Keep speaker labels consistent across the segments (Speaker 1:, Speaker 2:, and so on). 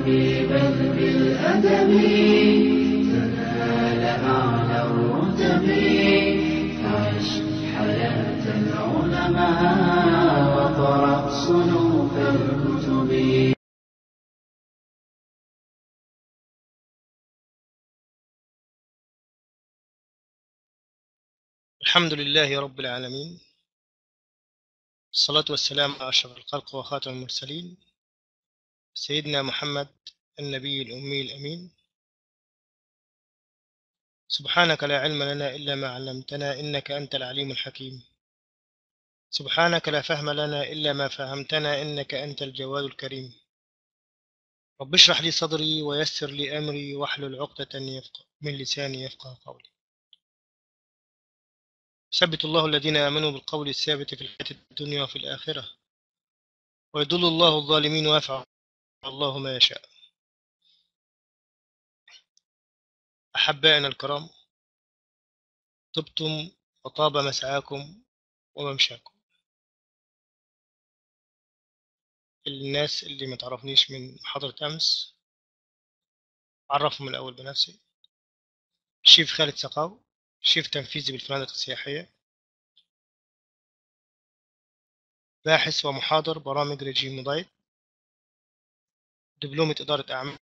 Speaker 1: حبيبا بالأدب تنال أعلى الرتب عش حياة العلماء وقرأ صنوف الكتب
Speaker 2: الحمد لله رب العالمين الصلاة والسلام على أشرف الخلق وخاتم المرسلين سيدنا محمد النبي الأمي الأمين سبحانك لا علم لنا إلا ما علمتنا إنك أنت العليم الحكيم سبحانك لا فهم لنا إلا ما فهمتنا إنك أنت الجواد الكريم رب اشرح لي صدري ويسر لي أمري واحلل عقدة يفقه من لساني يفقه قولي ثبت الله الذين آمنوا بالقول الثابت في الحياة الدنيا وفي الآخرة ويضل الله الظالمين ويفعل الله ما يشاء أحبائنا الكرام طبتم وطاب مسعاكم وممشاكم الناس اللي ما تعرفنيش من محاضرة أمس أعرفهم الأول بنفسي الشيف خالد سقاو شيف تنفيذي بالفنادق السياحية باحث ومحاضر برامج ريجيم دايت دبلومة إدارة أعمال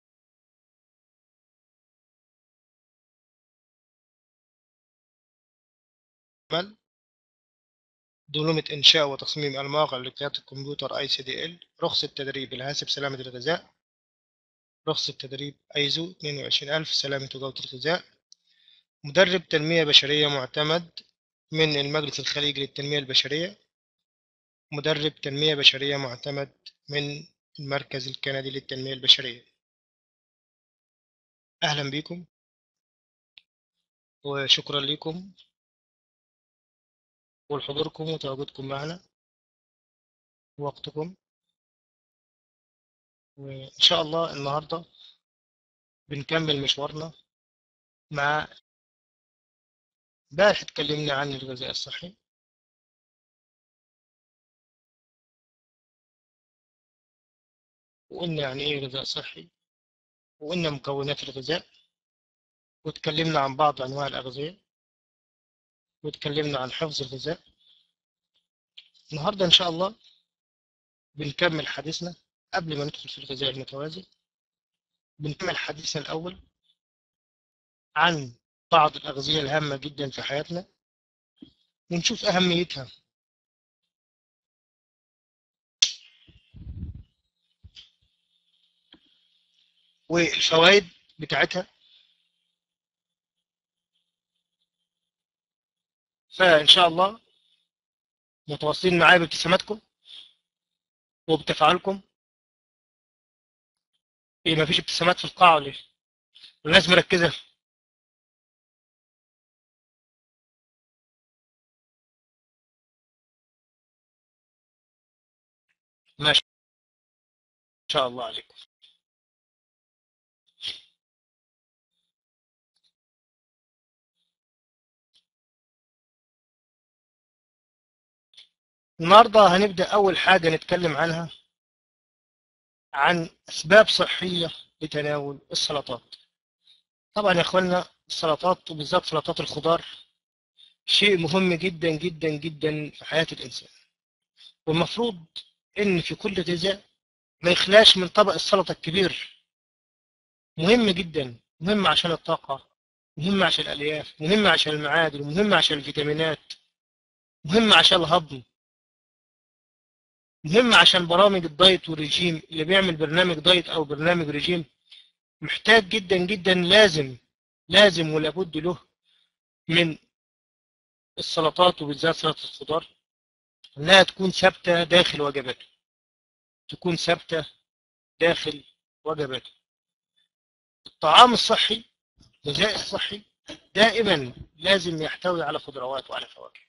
Speaker 2: دبلومة إنشاء وتصميم المواقع لقيادة الكمبيوتر أي سي دي إل رخصة تدريب الهاسب سلامة الغذاء رخصة تدريب أيزو 22000 سلامة وجودة الغذاء مدرب تنمية بشرية معتمد من المجلس الخليجي للتنمية البشرية مدرب تنمية بشرية معتمد من المركز الكندي للتنمية البشرية أهلا بكم وشكرا لكم ولحضوركم وتواجدكم معنا ووقتكم وإن شاء الله النهاردة بنكمل مشوارنا مع امبارح اتكلمنا عن الغذاء الصحي وقلنا يعني ايه غذاء صحي وقلنا مكونات الغذاء واتكلمنا عن بعض انواع الاغذية واتكلمنا عن حفظ الغذاء النهارده ان شاء الله بنكمل حديثنا قبل ما ندخل في الغذاء المتوازن بنكمل حديثنا الاول عن بعض الأغذية الهامة جدا في حياتنا ونشوف أهميتها والفوائد بتاعتها فإن شاء الله متواصلين معايا بابتساماتكم وبتفاعلكم ايه مفيش ابتسامات في القاعة ولا ايه؟ الناس مركزة ما شاء الله عليكم النهاردة هنبدأ أول حاجة نتكلم عنها عن أسباب صحية لتناول السلطات طبعا يا أخوانا السلطات وبالذات سلطات الخضار شيء مهم جدا جدا جدا في حياة الإنسان والمفروض إن في كل غذاء ما يخلاش من طبق السلطة الكبير مهم جدا مهم عشان الطاقة مهم عشان الألياف مهم عشان المعادن مهم عشان الفيتامينات مهم عشان الهضم مهم عشان برامج الدايت والرجيم اللي بيعمل برنامج دايت أو برنامج رجيم محتاج جدا جدا لازم لازم ولابد له من السلطات وبالذات سلطة الخضار انها تكون ثابته داخل وجباته تكون ثابته داخل وجباته الطعام الصحي الغذاء الصحي دائما لازم يحتوي على خضروات وعلى فواكه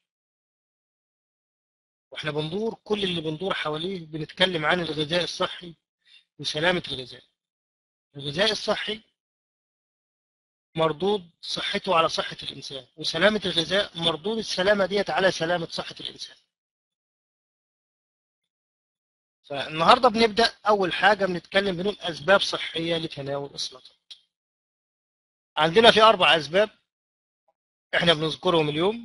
Speaker 2: واحنا بندور كل اللي بندور حواليه بنتكلم عن الغذاء الصحي وسلامة الغذاء الغذاء الصحي مردود صحته على صحة الإنسان وسلامة الغذاء مردود السلامة ديت على سلامة صحة الإنسان فالنهاردة بنبدأ أول حاجة بنتكلم بنقول أسباب صحية لتناول السلطات عندنا في أربع أسباب إحنا بنذكرهم اليوم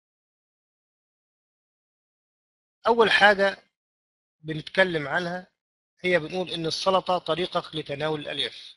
Speaker 2: أول حاجة بنتكلم عنها هي بنقول إن السلطة طريقة لتناول الألياف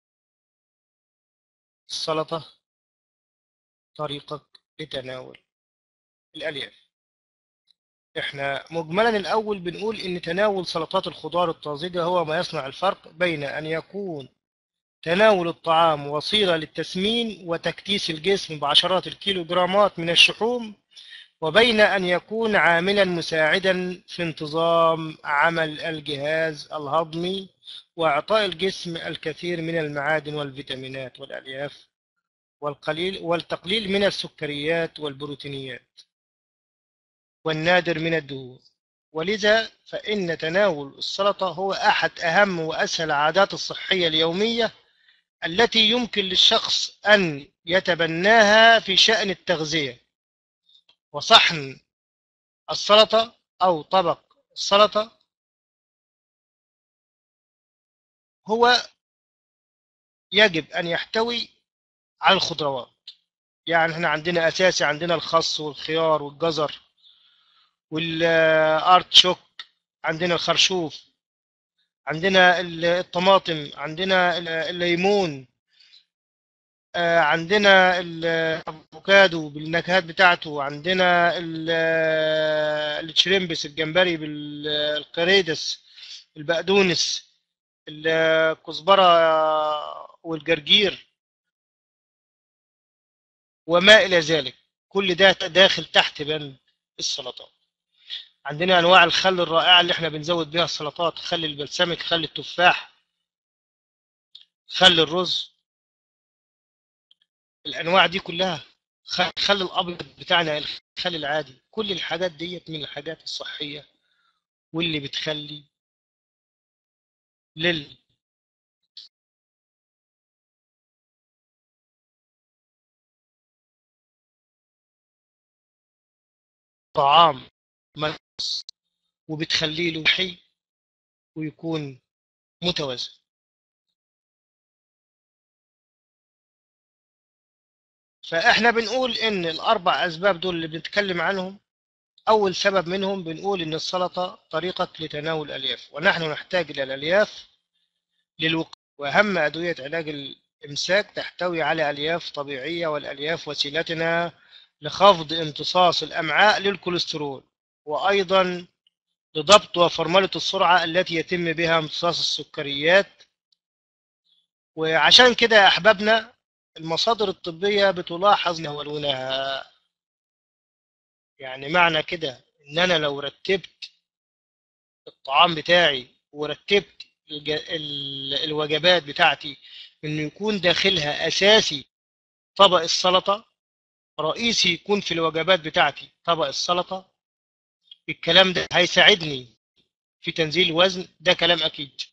Speaker 2: السلطة طريقة لتناول الألياف احنا مجملا الأول بنقول إن تناول سلطات الخضار الطازجة هو ما يصنع الفرق بين أن يكون تناول الطعام وسيلة للتسمين وتكتيس الجسم بعشرات الكيلوغرامات من الشحوم وبين أن يكون عاملا مساعدا في انتظام عمل الجهاز الهضمي وإعطاء الجسم الكثير من المعادن والفيتامينات والألياف والقليل والتقليل من السكريات والبروتينيات والنادر من الدهون ولذا فإن تناول السلطة هو أحد أهم وأسهل العادات الصحية اليومية التي يمكن للشخص أن يتبناها في شأن التغذية وصحن السلطة أو طبق السلطة هو يجب أن يحتوي على الخضروات يعني احنا عندنا أساسي عندنا الخس والخيار والجزر والارتشوك عندنا الخرشوف عندنا الطماطم عندنا الليمون عندنا الافوكادو بالنكهات بتاعته عندنا الشريمبس الجمبري بالقريدس البقدونس الكزبره والجرجير وما الى ذلك كل ده داخل تحت بند السلطات عندنا انواع الخل الرائعه اللي احنا بنزود بيها السلطات خل البلسمك خل التفاح خل الرز الانواع دي كلها خل الابيض بتاعنا الخل العادي كل الحاجات ديت من الحاجات الصحيه واللي بتخلي لل طعام ملموس وبتخليه له حي ويكون متوازن فاحنا بنقول ان الاربع اسباب دول اللي بنتكلم عنهم اول سبب منهم بنقول ان السلطه طريقه لتناول الالياف ونحن نحتاج الى الالياف للوقايه واهم ادويه علاج الامساك تحتوي على الياف طبيعيه والالياف وسيلتنا لخفض امتصاص الامعاء للكوليسترول وايضا لضبط وفرمله السرعه التي يتم بها امتصاص السكريات وعشان كده يا احبابنا المصادر الطبية بتلاحظ يناولونها يعني معنى كده ان انا لو رتبت الطعام بتاعي ورتبت الوجبات بتاعتي انه يكون داخلها اساسي طبق السلطة رئيسي يكون في الوجبات بتاعتي طبق السلطة الكلام ده هيساعدني في تنزيل الوزن ده كلام اكيد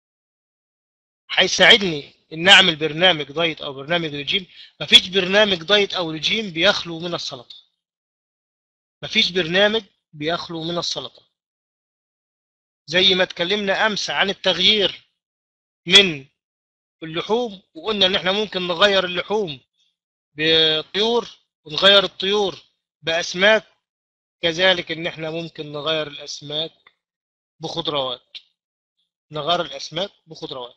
Speaker 2: هيساعدني ان اعمل برنامج دايت او برنامج رجيم مفيش برنامج دايت او رجيم بيخلو من السلطه مفيش برنامج بيخلو من السلطه زي ما اتكلمنا امس عن التغيير من اللحوم وقلنا ان احنا ممكن نغير اللحوم بطيور ونغير الطيور باسماك كذلك ان احنا ممكن نغير الاسماك بخضروات نغير الاسماك بخضروات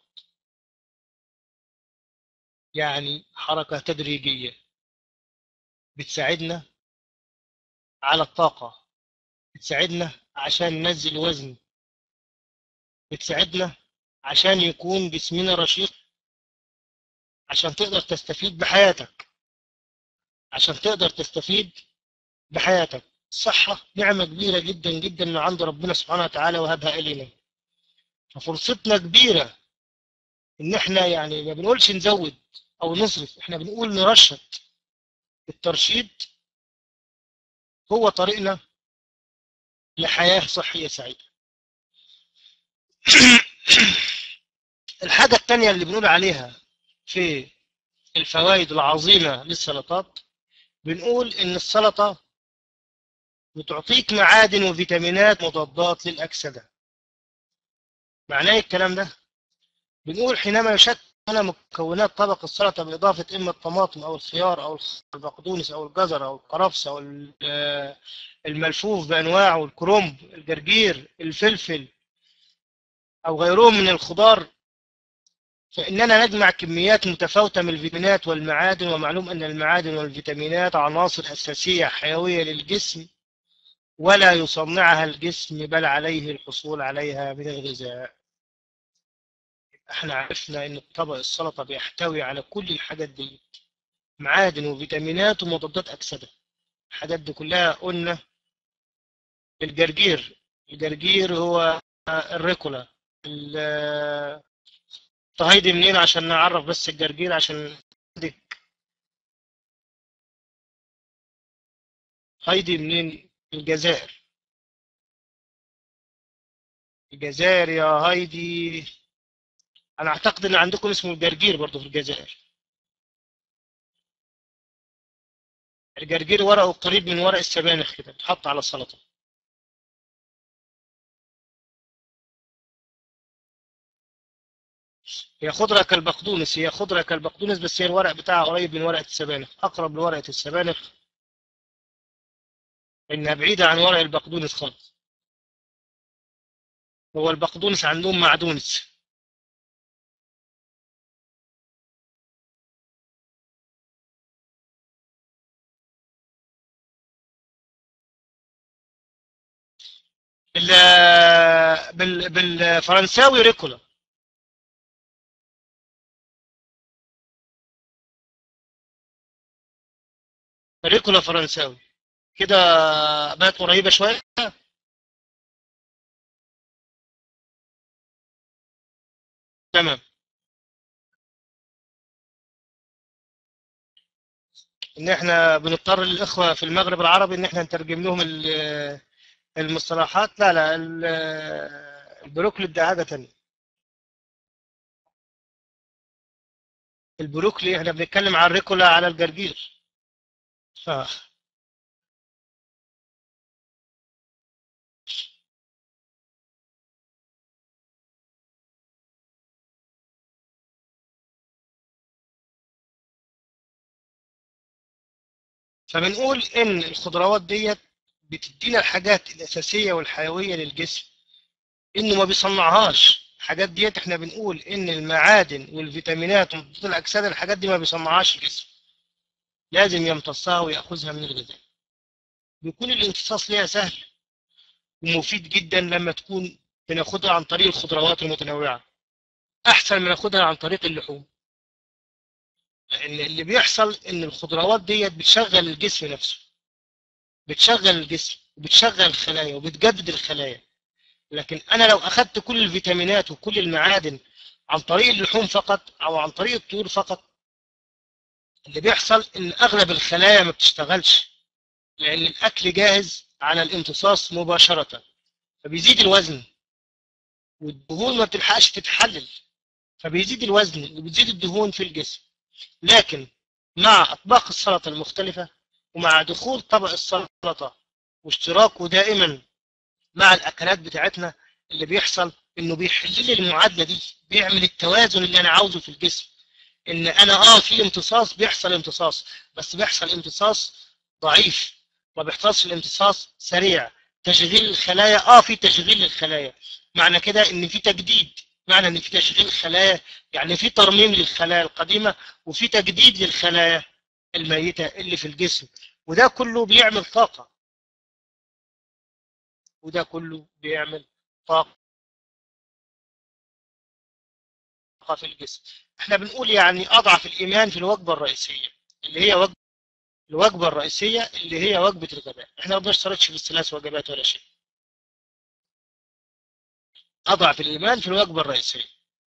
Speaker 2: يعني حركة تدريجية بتساعدنا على الطاقة بتساعدنا عشان ننزل وزن بتساعدنا عشان يكون جسمنا رشيق عشان تقدر تستفيد بحياتك عشان تقدر تستفيد بحياتك الصحة نعمة كبيرة جدا جدا من عند ربنا سبحانه وتعالى وهبها إلينا ففرصتنا كبيرة إن إحنا يعني ما بنقولش نزود أو نصرف إحنا بنقول نرشد الترشيد هو طريقنا لحياة صحية سعيدة الحاجة الثانية اللي بنقول عليها في الفوائد العظيمة للسلطات بنقول إن السلطة بتعطيك معادن وفيتامينات مضادات للأكسدة معناه إيه الكلام ده بنقول حينما يشكل مكونات طبق السلطة بإضافة إما الطماطم أو الخيار أو البقدونس أو الجزر أو الكرفس أو ال- آه، الملفوف بأنواعه الكرنب الجرجير الفلفل أو غيرهم من الخضار فإننا نجمع كميات متفاوتة من الفيتامينات والمعادن ومعلوم أن المعادن والفيتامينات عناصر أساسية حيوية للجسم ولا يصنعها الجسم بل عليه الحصول عليها من الغذاء احنا عرفنا ان طبق السلطة بيحتوي على كل الحاجات دي معادن وفيتامينات ومضادات أكسدة الحاجات دي كلها قلنا الجرجير الجرجير هو الريكولا ال- طهيدي منين عشان نعرف بس الجرجير عشان عندك هايدي منين الجزائر الجزائر يا هايدي انا اعتقد ان عندكم اسمه الجرجير برضه في الجزائر الجرجير ورقه قريب من ورق السبانخ كده بتحط على السلطه هي خضرة كالبقدونس هي خضرة كالبقدونس بس هي الورق بتاعها قريب من ورقة السبانخ أقرب لورقة السبانخ إنها بعيدة عن ورق البقدونس خالص هو البقدونس عندهم معدونس ال- بال- بالفرنساوي ريكولا ريكولا فرنساوي كده بقت قريبة شوية تمام ان احنا بنضطر الاخوة في المغرب العربي ان احنا نترجم لهم ال- المصطلحات لا لا ال- البروكلي ده حاجة تانية البروكلي احنا بنتكلم عن الريكولا على الجرجير اه فبنقول ان الخضروات ديت بتدينا الحاجات الاساسيه والحيويه للجسم انه ما بيصنعهاش الحاجات ديت احنا بنقول ان المعادن والفيتامينات ومضادات الاكسده الحاجات دي ما بيصنعهاش الجسم لازم يمتصها وياخذها من الغذاء بيكون الامتصاص ليها سهل ومفيد جدا لما تكون بناخدها عن طريق الخضروات المتنوعه احسن من ناخدها عن طريق اللحوم لان اللي بيحصل ان الخضروات ديت بتشغل الجسم نفسه بتشغل الجسم وبتشغل الخلايا وبتجدد الخلايا لكن انا لو اخدت كل الفيتامينات وكل المعادن عن طريق اللحوم فقط او عن طريق الطيور فقط اللي بيحصل ان اغلب الخلايا ما بتشتغلش لان الاكل جاهز على الامتصاص مباشره فبيزيد الوزن والدهون ما بتلحقش تتحلل فبيزيد الوزن وبتزيد الدهون في الجسم لكن مع اطباق السلطه المختلفه ومع دخول طبق السلطه واشتراكه دائما مع الاكلات بتاعتنا اللي بيحصل انه بيحل لي المعادله دي بيعمل التوازن اللي انا عاوزه في الجسم ان انا اه في امتصاص بيحصل امتصاص بس بيحصل امتصاص ضعيف ما بيحصلش الامتصاص سريع تشغيل الخلايا اه في تشغيل للخلايا معنى كده ان في تجديد معنى ان في تشغيل خلايا يعني في ترميم للخلايا القديمه وفي تجديد للخلايا الميته اللي في الجسم وده كله بيعمل طاقه وده كله بيعمل طاقه في الجسم احنا بنقول يعني اضعف الايمان في الوجبه الرئيسيه اللي هي وجبه الوجبه الرئيسيه اللي هي وجبه الغداء احنا ما بنشترطش في الثلاث وجبات ولا شيء اضعف الايمان في الوجبه الرئيسيه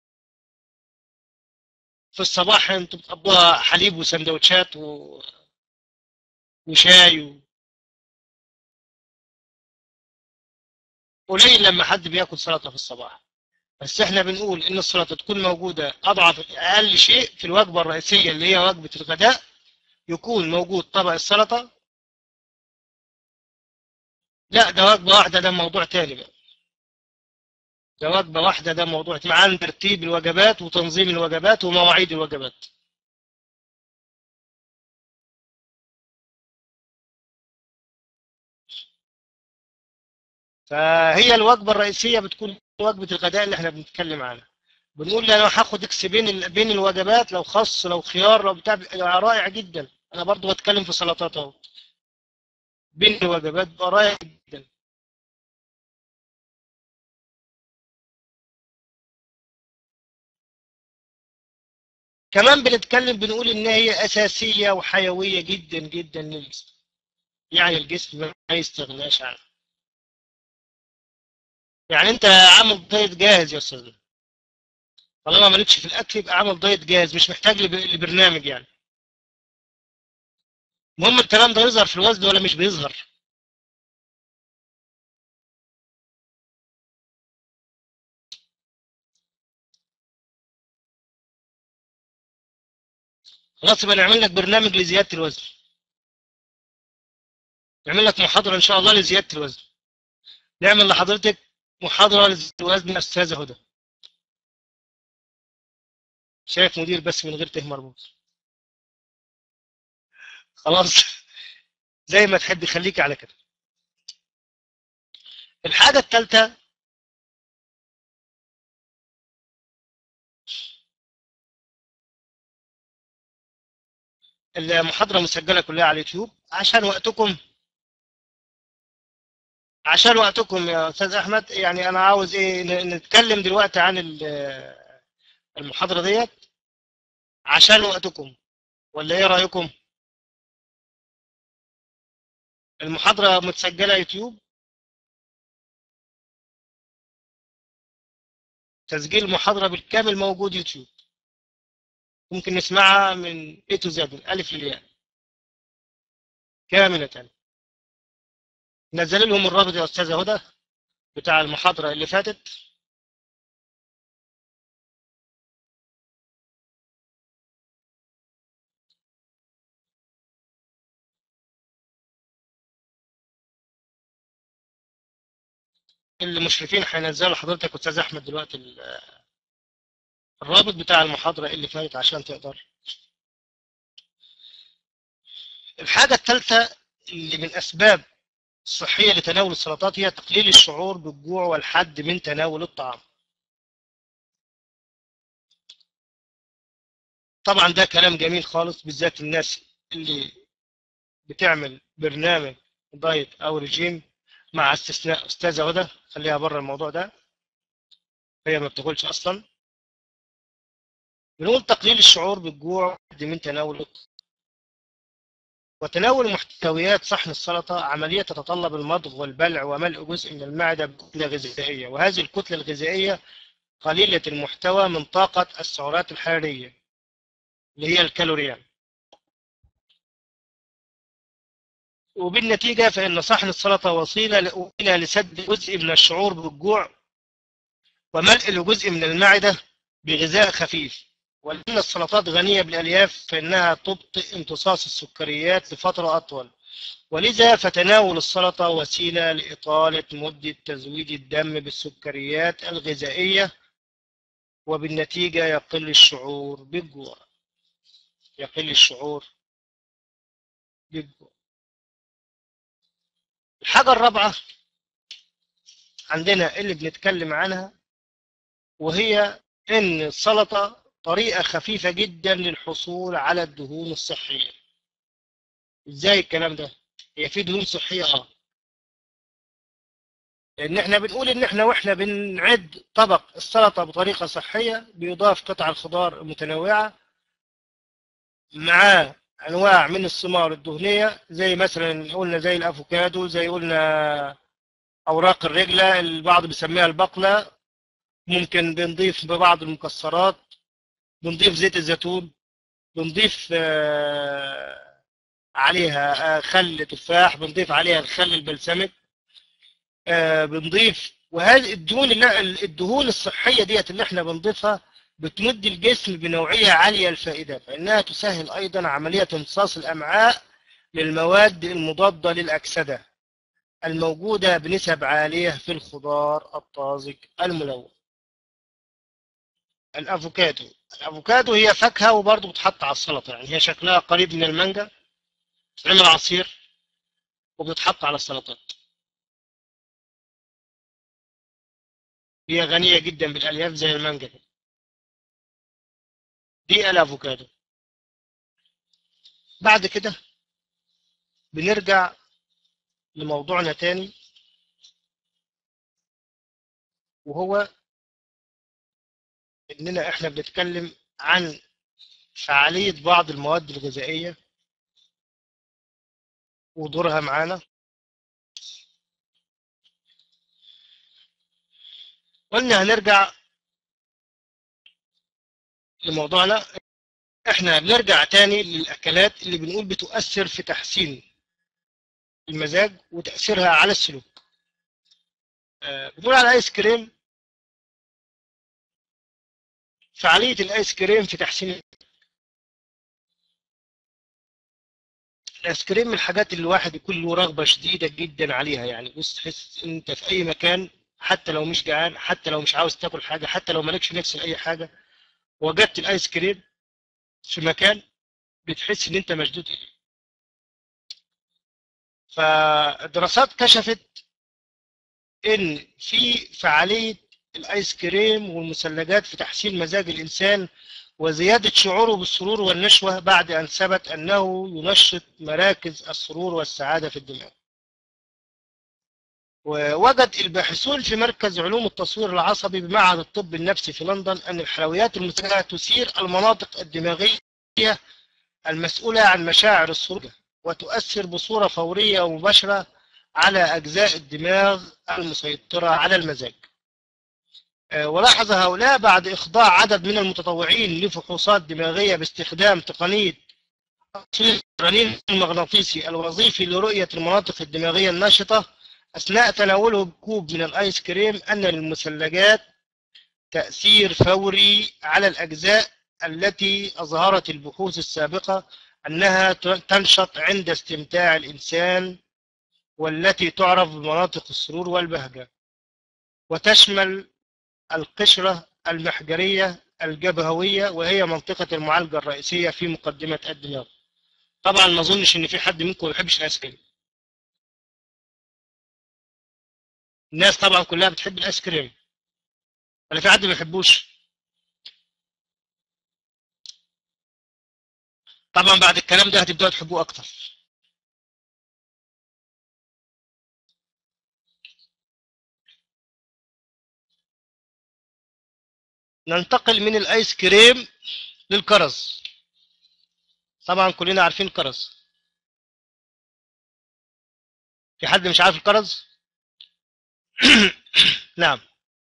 Speaker 2: في الصباح انتوا بتقضوها حليب وسندوتشات و... وشاي و... قليل لما حد بياكل سلطه في الصباح بس احنا بنقول ان السلطه تكون موجوده اضعف اقل شيء في الوجبه الرئيسيه اللي هي وجبه الغداء يكون موجود طبق السلطه لا ده وجبه واحده ده موضوع تاني بقى ده وجبة واحدة ده موضوع معانا ترتيب الوجبات وتنظيم الوجبات ومواعيد الوجبات فهي الوجبة الرئيسية بتكون وجبة الغداء اللي احنا بنتكلم عنها بنقول انا هاخد اكس بين ال- بين الوجبات لو خس لو خيار لو بتاع بيبقى رائع جدا انا برضو بتكلم في سلطات اهو بين الوجبات بيبقى رائع جدا كمان بنتكلم بنقول ان هي اساسيه وحيويه جدا جدا للجسم يعني الجسم ما يستغناش عنها يعني انت عامل دايت جاهز يا استاذ طالما مالكش في الاكل يبقى عامل دايت جاهز مش محتاج لب- لبرنامج يعني المهم الكلام ده يظهر في الوزن ولا مش بيظهر خلاص يبقى نعمل لك برنامج لزياده الوزن نعمل لك محاضره ان شاء الله لزياده الوزن نعمل لحضرتك محاضره لزياده الوزن يا استاذه هدى شايف مدير بس من غير ته مربوط خلاص زي ما تحب خليك على كده الحاجه الثالثه المحاضره مسجله كلها على اليوتيوب عشان وقتكم عشان وقتكم يا استاذ احمد يعني انا عاوز ايه ن- نتكلم دلوقتي عن ال- المحاضره ديت عشان وقتكم ولا ايه رايكم المحاضره متسجله يوتيوب تسجيل المحاضره بالكامل موجود يوتيوب ممكن نسمعها من A to Z من الف للياء كامله نزل لهم الرابط يا استاذه هدى بتاع المحاضره اللي فاتت المشرفين هينزلوا لحضرتك استاذ احمد دلوقتي ال- الرابط بتاع المحاضره اللي فاتت عشان تقدر الحاجه الثالثه اللي من اسباب الصحيه لتناول السلطات هي تقليل الشعور بالجوع والحد من تناول الطعام طبعا ده كلام جميل خالص بالذات الناس اللي بتعمل برنامج دايت او رجيم مع استثناء استاذه هدى خليها بره الموضوع ده هي ما بتاكلش اصلا بنقول تقليل الشعور بالجوع من تناول الطعام. وتناول محتويات صحن السلطة عملية تتطلب المضغ والبلع وملء جزء من المعدة بكتلة غذائية وهذه الكتلة الغذائية قليلة المحتوى من طاقة السعرات الحرارية اللي هي الكالوريان وبالنتيجة فإن صحن السلطة وسيلة وسيلة لسد جزء من الشعور بالجوع وملء جزء من المعدة بغذاء خفيف ولأن السلطات غنية بالألياف فإنها تبطئ امتصاص السكريات لفترة أطول ولذا فتناول السلطة وسيلة لإطالة مدة تزويد الدم بالسكريات الغذائية وبالنتيجة يقل الشعور بالجوع يقل الشعور بالجوع الحاجة الرابعة عندنا اللي بنتكلم عنها وهي إن السلطة طريقة خفيفة جدا للحصول على الدهون الصحية ازاي الكلام ده هي في دهون صحية اه لان احنا بنقول ان احنا واحنا بنعد طبق السلطة بطريقة صحية بيضاف قطع الخضار المتنوعة مع انواع من الثمار الدهنية زي مثلا قلنا زي الافوكادو زي قلنا اوراق الرجلة البعض بيسميها البقلة ممكن بنضيف ببعض المكسرات بنضيف زيت الزيتون بنضيف آه، عليها آه، خل تفاح بنضيف عليها الخل البلسمك آه، بنضيف وهذه الدهون اللي الدهون الصحية ديت اللي احنا بنضيفها بتمد الجسم بنوعية عالية الفائدة فإنها تسهل أيضا عملية امتصاص الأمعاء للمواد المضادة للأكسدة الموجودة بنسب عالية في الخضار الطازج الملون الأفوكادو الأفوكادو هي فاكهة وبرضه بتحط على السلطة يعني هي شكلها قريب من المانجا بتعمل عصير وبتتحط على السلطات هي غنية جدا بالألياف زي المانجا كده دي الأفوكادو بعد كده بنرجع لموضوعنا تاني وهو اننا احنا بنتكلم عن فعالية بعض المواد الغذائية ودورها معانا قلنا هنرجع لموضوعنا احنا بنرجع تاني للاكلات اللي بنقول بتؤثر في تحسين المزاج وتأثيرها على السلوك آه، بنقول على الايس كريم فعالية الايس كريم في تحسين الايس كريم من الحاجات اللي الواحد يكون له رغبة شديدة جدا عليها يعني بص تحس انت في اي مكان حتى لو مش جعان حتى لو مش عاوز تاكل حاجة حتى لو مالكش نفس لأي حاجة وجدت الايس كريم في مكان بتحس ان انت مشدود اليه فالدراسات كشفت ان في فعاليه الايس كريم والمثلجات في تحسين مزاج الانسان وزياده شعوره بالسرور والنشوه بعد ان ثبت انه ينشط مراكز السرور والسعاده في الدماغ. ووجد الباحثون في مركز علوم التصوير العصبي بمعهد الطب النفسي في لندن ان الحلويات المثلجه تثير المناطق الدماغيه المسؤوله عن مشاعر السرور وتؤثر بصورة فورية ومباشرة على أجزاء الدماغ المسيطرة على المزاج آه، ولاحظ هؤلاء بعد إخضاع عدد من المتطوعين لفحوصات دماغية باستخدام تقنية تصوير الرنين المغناطيسي الوظيفي لرؤية المناطق الدماغية النشطة أثناء تناوله بكوب من الآيس كريم أن للمثلجات تأثير فوري على الأجزاء التي أظهرت البحوث السابقة أنها تنشط عند استمتاع الإنسان والتي تعرف بمناطق السرور والبهجة وتشمل القشرة المحجرية الجبهوية وهي منطقة المعالجة الرئيسية في مقدمة الدماغ طبعا ما اظنش ان في حد منكم ما يحبش الايس كريم الناس طبعا كلها بتحب الايس كريم ولا في حد ما بيحبوش طبعا بعد الكلام ده هتبداوا تحبوه اكتر ننتقل من الايس كريم للكرز طبعا كلنا عارفين الكرز في حد مش عارف الكرز نعم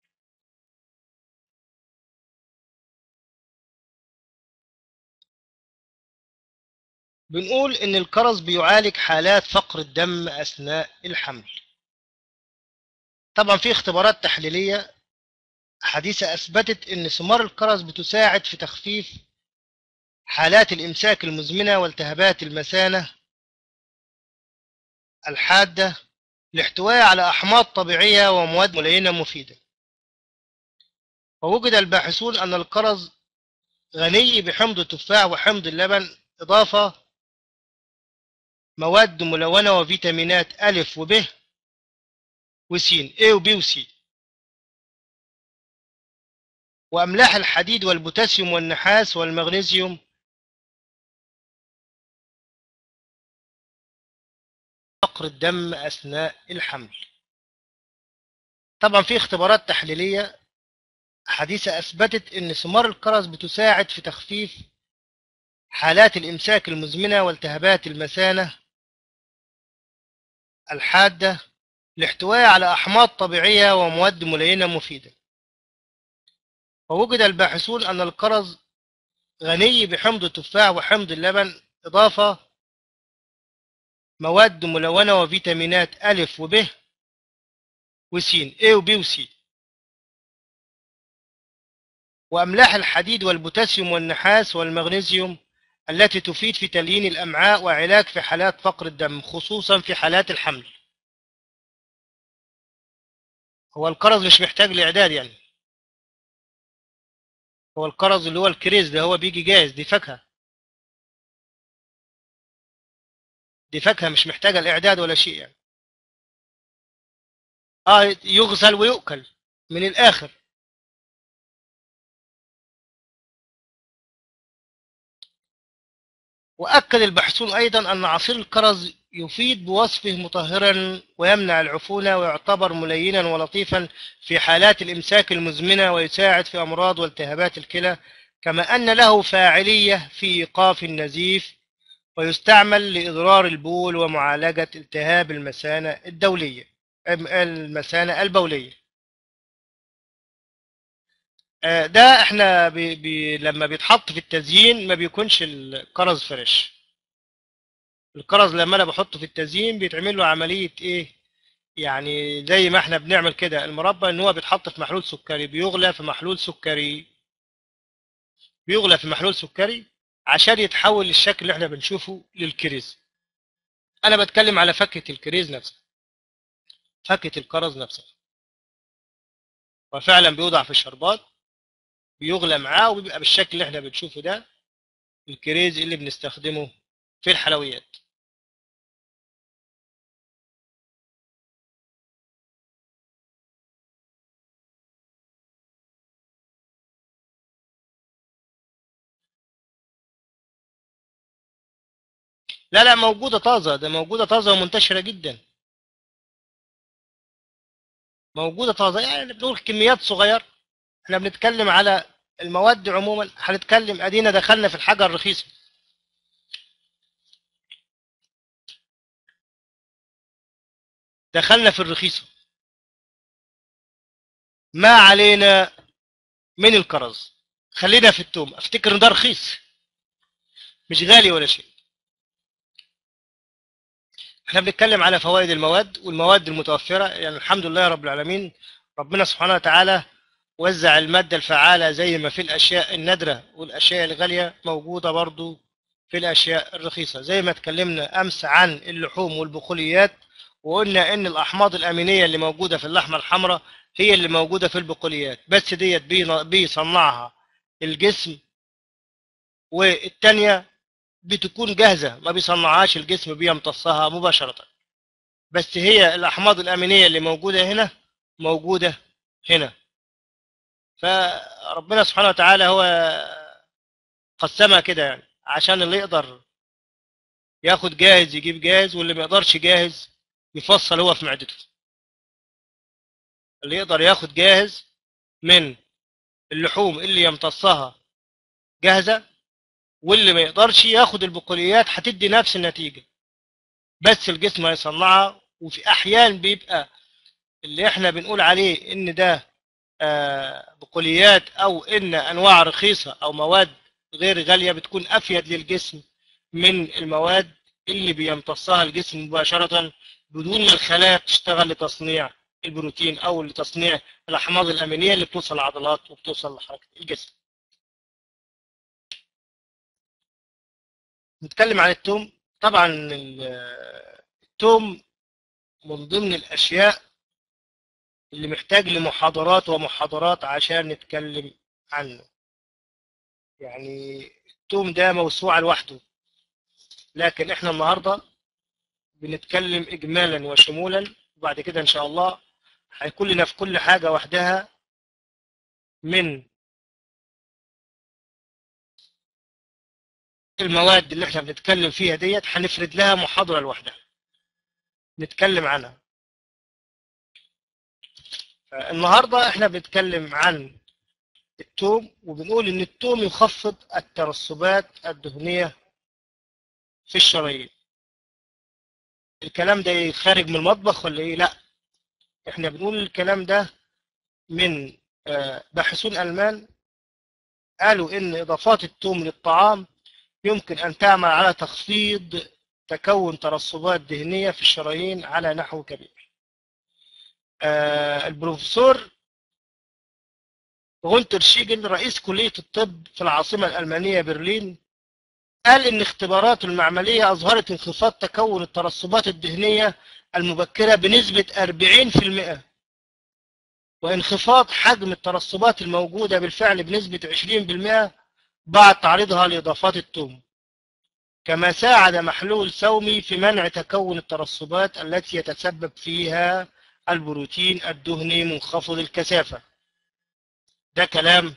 Speaker 2: بنقول ان الكرز بيعالج حالات فقر الدم اثناء الحمل طبعا في اختبارات تحليليه حديثه اثبتت ان ثمار الكرز بتساعد في تخفيف حالات الامساك المزمنه والتهابات المثانه الحاده لاحتوائها على احماض طبيعيه ومواد ملينه مفيده ووجد الباحثون ان الكرز غني بحمض التفاح وحمض اللبن اضافه مواد ملونة وفيتامينات ألف وب وسين A وB وC وأملاح الحديد والبوتاسيوم والنحاس والمغنيسيوم فقر الدم أثناء الحمل طبعا في اختبارات تحليلية حديثة أثبتت أن ثمار الكرز بتساعد في تخفيف حالات الإمساك المزمنة والتهابات المثانة الحادة لاحتوائها على أحماض طبيعية ومواد ملينة مفيدة ووجد الباحثون أن الكرز غني بحمض التفاح وحمض اللبن إضافة مواد ملونة وفيتامينات ألف وب وسين A وB وC وأملاح الحديد والبوتاسيوم والنحاس والمغنيسيوم التي تفيد في تليين الأمعاء وعلاج في حالات فقر الدم خصوصا في حالات الحمل هو الكرز مش محتاج لإعداد يعني هو الكرز اللي هو الكريز ده هو بيجي جاهز دي فاكهة دي فاكهة مش محتاجة الإعداد ولا شيء يعني آه يغسل ويؤكل من الآخر وأكد الباحثون أيضا أن عصير الكرز يفيد بوصفه مطهرا ويمنع العفونة ويعتبر ملينا ولطيفا في حالات الإمساك المزمنة ويساعد في أمراض والتهابات الكلى كما أن له فاعلية في إيقاف النزيف ويستعمل لإضرار البول ومعالجة التهاب المثانة الدولية المثانة البولية آه، ده احنا بي بي لما بيتحط في التزيين ما بيكونش الكرز فريش الكرز لما انا بحطه في التزيين بيتعمل له عمليه ايه يعني زي ما احنا بنعمل كده المربى ان هو بيتحط في محلول سكري بيغلى في محلول سكري بيغلى في محلول سكري عشان يتحول للشكل اللي احنا بنشوفه للكريز انا بتكلم على فكه الكريز نفسها فكه الكرز نفسها وفعلا بيوضع في الشربات بيغلى معاه وبيبقى بالشكل اللي احنا بنشوفه ده الكريز اللي بنستخدمه في الحلويات لا لا موجودة طازة ده موجودة طازة ومنتشرة جدا موجودة طازة يعني بنقول كميات صغيرة احنا بنتكلم على المواد عموما هنتكلم ادينا دخلنا في الحاجة الرخيصة دخلنا في الرخيصة ما علينا من الكرز خلينا في التوم افتكر ان ده رخيص مش غالي ولا شيء احنا بنتكلم على فوائد المواد والمواد المتوفرة يعني الحمد لله رب العالمين ربنا سبحانه وتعالى وزع المادة الفعالة زي ما في الأشياء النادرة والأشياء الغالية موجودة برضو في الأشياء الرخيصة زي ما اتكلمنا أمس عن اللحوم والبقوليات وقلنا إن الأحماض الأمينية اللي موجودة في اللحمة الحمراء هي اللي موجودة في البقوليات بس ديت بينا- بيصنعها الجسم والتانية بتكون جاهزة ما بيصنعهاش الجسم بيمتصها مباشرة بس هي الأحماض الأمينية اللي موجودة هنا موجودة هنا فربنا سبحانه وتعالى هو قسمها كده يعني عشان اللي يقدر ياخد جاهز يجيب جاهز واللي ما يقدرش جاهز يفصل هو في معدته اللي يقدر ياخد جاهز من اللحوم اللي يمتصها جاهزة واللي ما يقدرش ياخد البقوليات هتدي نفس النتيجة بس الجسم هيصنعها وفي أحيان بيبقى اللي احنا بنقول عليه ان ده آه، بقوليات او ان انواع رخيصة او مواد غير غالية بتكون افيد للجسم من المواد اللي بيمتصها الجسم مباشرة بدون ما الخلايا تشتغل لتصنيع البروتين او لتصنيع الاحماض الامينية اللي بتوصل للعضلات وبتوصل لحركة الجسم نتكلم عن التوم طبعا ال- التوم من ضمن الاشياء اللي محتاج لمحاضرات ومحاضرات عشان نتكلم عنه يعني التوم ده موسوعة لوحده لكن احنا النهاردة بنتكلم اجمالا وشمولا وبعد كده ان شاء الله هيكون لنا في كل حاجة وحدها من المواد اللي احنا بنتكلم فيها ديت هنفرد لها محاضرة لوحدها نتكلم عنها النهاردة احنا بنتكلم عن التوم وبنقول ان التوم يخفض الترسبات الدهنية في الشرايين الكلام ده إيه؟ خارج من المطبخ ولا ايه لا احنا بنقول الكلام ده من آه، باحثون المان قالوا ان اضافات التوم للطعام يمكن ان تعمل على تخفيض تكون ترسبات دهنية في الشرايين على نحو كبير آه، البروفيسور غونتر شيجن رئيس كلية الطب في العاصمة الألمانية برلين قال إن اختباراته المعملية أظهرت انخفاض تكون الترسبات الدهنية المبكرة بنسبة 40% وانخفاض حجم الترسبات الموجودة بالفعل بنسبة 20% بعد تعريضها لإضافات التوم كما ساعد محلول سومي في منع تكون الترسبات التي يتسبب فيها البروتين الدهني منخفض الكثافة ده كلام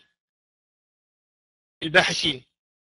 Speaker 2: الباحثين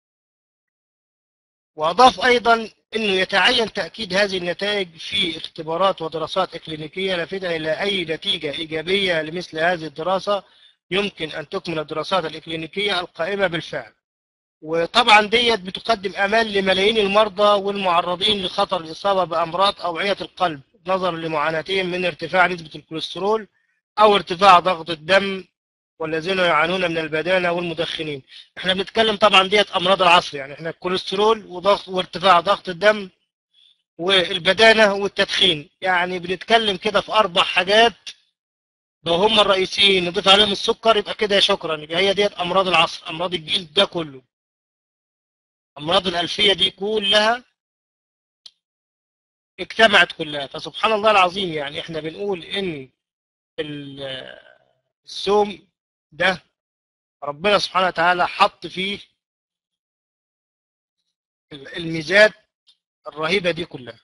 Speaker 2: وأضاف أيضا أنه يتعين تأكيد هذه النتائج في اختبارات ودراسات إكلينيكية لافتة إلى أي نتيجة إيجابية لمثل هذه الدراسة يمكن أن تكمل الدراسات الإكلينيكية القائمة بالفعل وطبعا ديت بتقدم أمان لملايين المرضى والمعرضين لخطر الإصابة بأمراض أوعية القلب نظرا لمعاناتهم من ارتفاع نسبة الكوليسترول أو ارتفاع ضغط الدم والذين يعانون من البدانة والمدخنين احنا بنتكلم طبعا ديت أمراض العصر يعني احنا الكوليسترول وضغط وارتفاع ضغط الدم والبدانة والتدخين يعني بنتكلم كده في أربع حاجات لو هم الرئيسيين نضيف عليهم السكر يبقى كده شكرا يبقى هي ديت أمراض العصر أمراض الجيل ده كله أمراض الألفية دي كلها اجتمعت كلها فسبحان الله العظيم يعني احنا بنقول ان السوم ده ربنا سبحانه وتعالى حط فيه الميزات الرهيبة دي كلها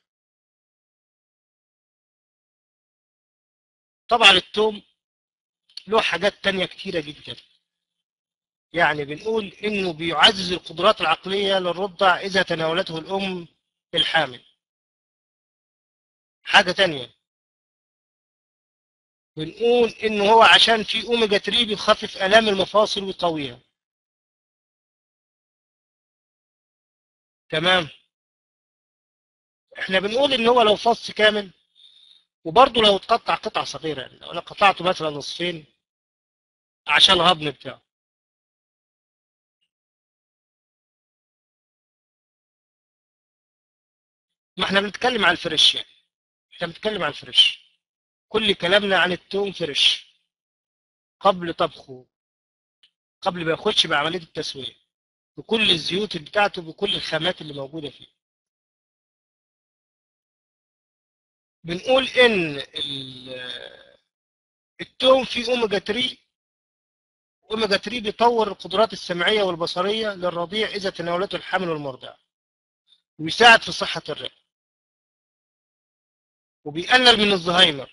Speaker 2: طبعا التوم له حاجات تانية كتيرة جدا يعني بنقول انه بيعزز القدرات العقلية للرضع اذا تناولته الام الحامل حاجة تانية بنقول انه هو عشان في اوميجا 3 بيخفف الام المفاصل ويقويها تمام احنا بنقول ان هو لو فص كامل وبرضه لو اتقطع قطع صغيرة يعني لو انا قطعته مثلا نصفين عشان الهضم بتاعه ما احنا بنتكلم عن الفريش يعني احنا بنتكلم عن الفريش كل كلامنا عن التوم فريش قبل طبخه قبل ما يخش بعملية التسوية بكل الزيوت بتاعته بكل الخامات اللي موجودة فيه بنقول ان التوم فيه اوميجا 3 اوميجا 3 بيطور القدرات السمعية والبصرية للرضيع اذا تناولته الحامل والمرضع ويساعد في صحة الرئة وبيقلل من الزهايمر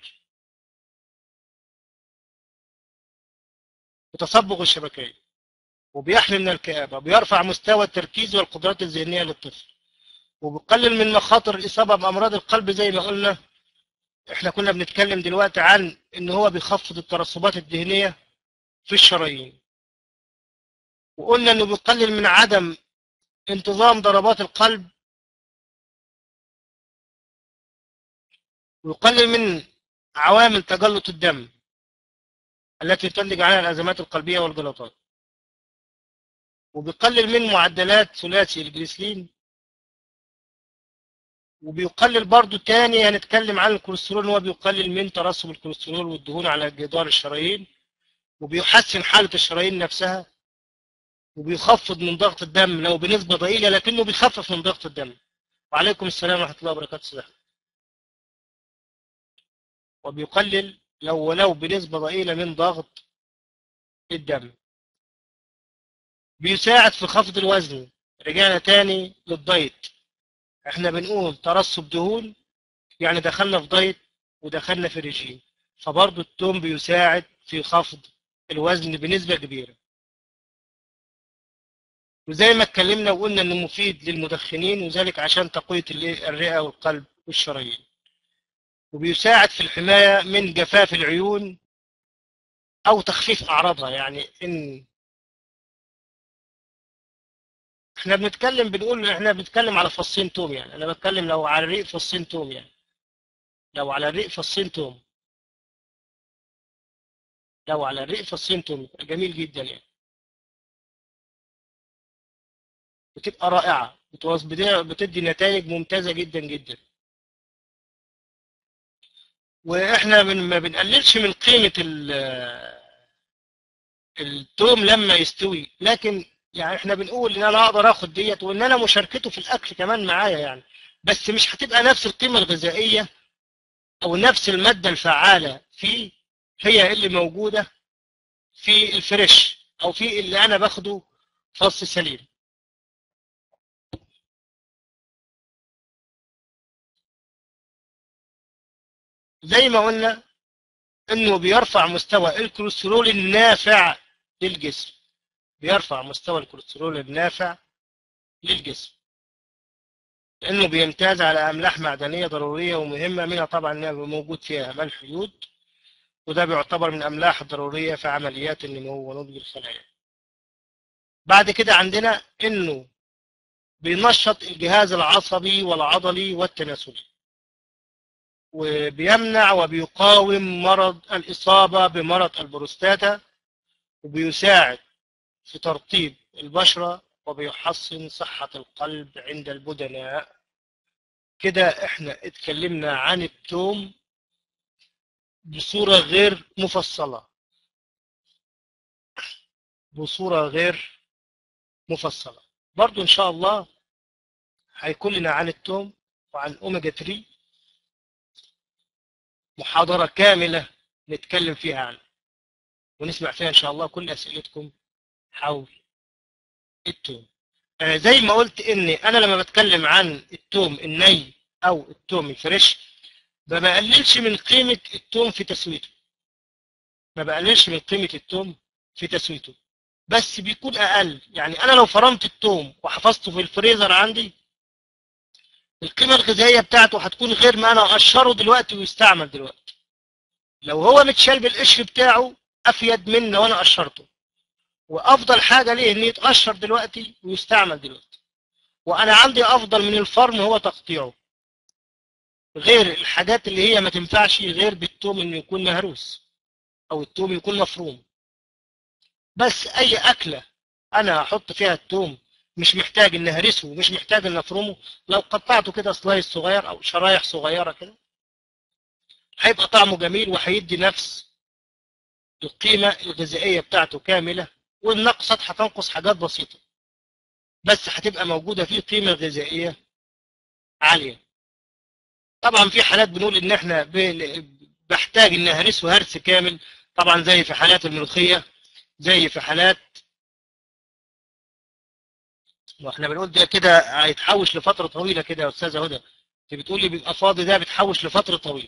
Speaker 2: وتصبغ الشبكية وبيحمي من الكآبة وبيرفع مستوى التركيز والقدرات الذهنية للطفل وبيقلل من مخاطر الإصابة بأمراض القلب زي ما قلنا احنا كنا بنتكلم دلوقتي عن ان هو بيخفض الترسبات الدهنية في الشرايين وقلنا انه بيقلل من عدم انتظام ضربات القلب ويقلل من عوامل تجلط الدم التي تنتج عنها الأزمات القلبية والجلطات وبيقلل من معدلات ثلاثي الجليسلين وبيقلل برضو تاني هنتكلم عن الكوليسترول هو بيقلل من ترسب الكوليسترول والدهون على جدار الشرايين وبيحسن حالة الشرايين نفسها وبيخفض من ضغط الدم لو بنسبة ضئيلة لكنه بيخفف من ضغط الدم وعليكم السلام ورحمة الله وبركاته سلام وبيقلل لو ولو بنسبة ضئيلة من ضغط الدم بيساعد في خفض الوزن رجعنا تاني للدايت احنا بنقول ترسب دهون يعني دخلنا في دايت ودخلنا في رجيم فبرضه التوم بيساعد في خفض الوزن بنسبة كبيرة وزي ما اتكلمنا وقلنا انه مفيد للمدخنين وذلك عشان تقوية الرئة والقلب والشرايين وبيساعد في الحماية من جفاف العيون أو تخفيف أعراضها يعني إن احنا بنتكلم بنقول احنا بنتكلم على فصين توم يعني انا بتكلم لو على الريق فصين توم يعني لو على الريق فصين توم لو على الريق فصين توم جميل جدا يعني بتبقى رائعة بتدي نتائج ممتازة جدا جدا واحنا ما بنقللش من قيمة التوم لما يستوي لكن يعني احنا بنقول ان انا اقدر اخد ديت وان انا مشاركته في الاكل كمان معايا يعني بس مش هتبقى نفس القيمة الغذائية او نفس المادة الفعالة فيه هي اللي موجودة في الفريش او في اللي انا باخده فص سليم زي ما قلنا انه بيرفع مستوى الكوليسترول النافع للجسم بيرفع مستوى الكوليسترول النافع للجسم لانه بيمتاز على املاح معدنيه ضروريه ومهمه منها طبعا انها موجود فيها ملح يود وده بيعتبر من الاملاح الضروريه في عمليات النمو ونضج الخلايا بعد كده عندنا انه بينشط الجهاز العصبي والعضلي والتناسلي وبيمنع وبيقاوم مرض الإصابة بمرض البروستاتا وبيساعد في ترطيب البشرة وبيحسن صحة القلب عند البدناء كده احنا اتكلمنا عن التوم بصورة غير مفصلة بصورة غير مفصلة برضو ان شاء الله هيكون لنا عن التوم وعن اوميجا 3 محاضرة كاملة نتكلم فيها عنه ونسمع فيها إن شاء الله كل أسئلتكم حول التوم آه زي ما قلت إني أنا لما بتكلم عن التوم الني أو التوم الفريش ما بقللش من قيمة التوم في تسويته ما بقللش من قيمة التوم في تسويته بس بيكون أقل يعني أنا لو فرمت التوم وحفظته في الفريزر عندي القيمة الغذائية بتاعته هتكون غير ما أنا أقشره دلوقتي ويستعمل دلوقتي لو هو متشال بالقشر بتاعه أفيد من لو أنا قشرته وأفضل حاجة ليه إن يتقشر دلوقتي ويستعمل دلوقتي وأنا عندي أفضل من الفرم هو تقطيعه غير الحاجات اللي هي ما تنفعش غير بالثوم إنه يكون مهروس أو الثوم يكون مفروم بس أي أكلة أنا هحط فيها الثوم مش محتاج ان اهرسه ومش محتاج ان افرمه لو قطعته كده سلايس صغير او شرايح صغيره كده هيبقى طعمه جميل وهيدي نفس القيمه الغذائيه بتاعته كامله والنقصات هتنقص حاجات بسيطه بس هتبقى موجوده فيه قيمه غذائيه عاليه طبعا في حالات بنقول ان احنا بحتاج ان اهرسه هرس كامل طبعا زي في حالات الملوخيه زي في حالات واحنا بنقول ده كده هيتحوش لفتره طويله كده يا استاذه هدى انت بتقولي بيبقى فاضي ده بيتحوش لفتره طويله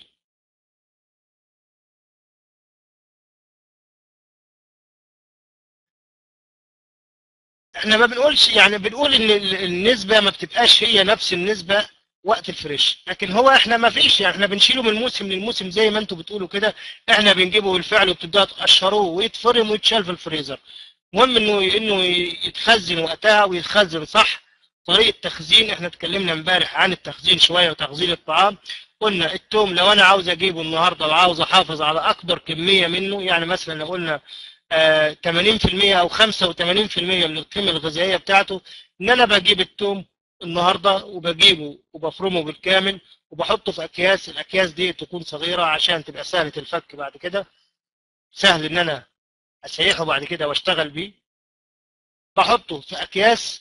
Speaker 2: احنا ما بنقولش يعني بنقول ان النسبه ما بتبقاش هي نفس النسبه وقت الفريش لكن هو احنا ما فيش يعني احنا بنشيله من موسم للموسم زي ما انتم بتقولوا كده احنا بنجيبه بالفعل وبتبداوا تقشروه ويتفرم ويتشال في الفريزر المهم انه انه يتخزن وقتها ويتخزن صح طريقه تخزين احنا اتكلمنا امبارح عن التخزين شويه وتخزين الطعام قلنا التوم لو انا عاوز اجيبه النهارده وعاوز احافظ على اكبر كميه منه يعني مثلا لو قلنا آه 80% او 85% من القيمه الغذائيه بتاعته ان انا بجيب التوم النهارده وبجيبه وبفرمه بالكامل وبحطه في اكياس الاكياس دي تكون صغيره عشان تبقى سهله الفك بعد كده سهل ان انا اسيحه بعد كده واشتغل بيه بحطه في اكياس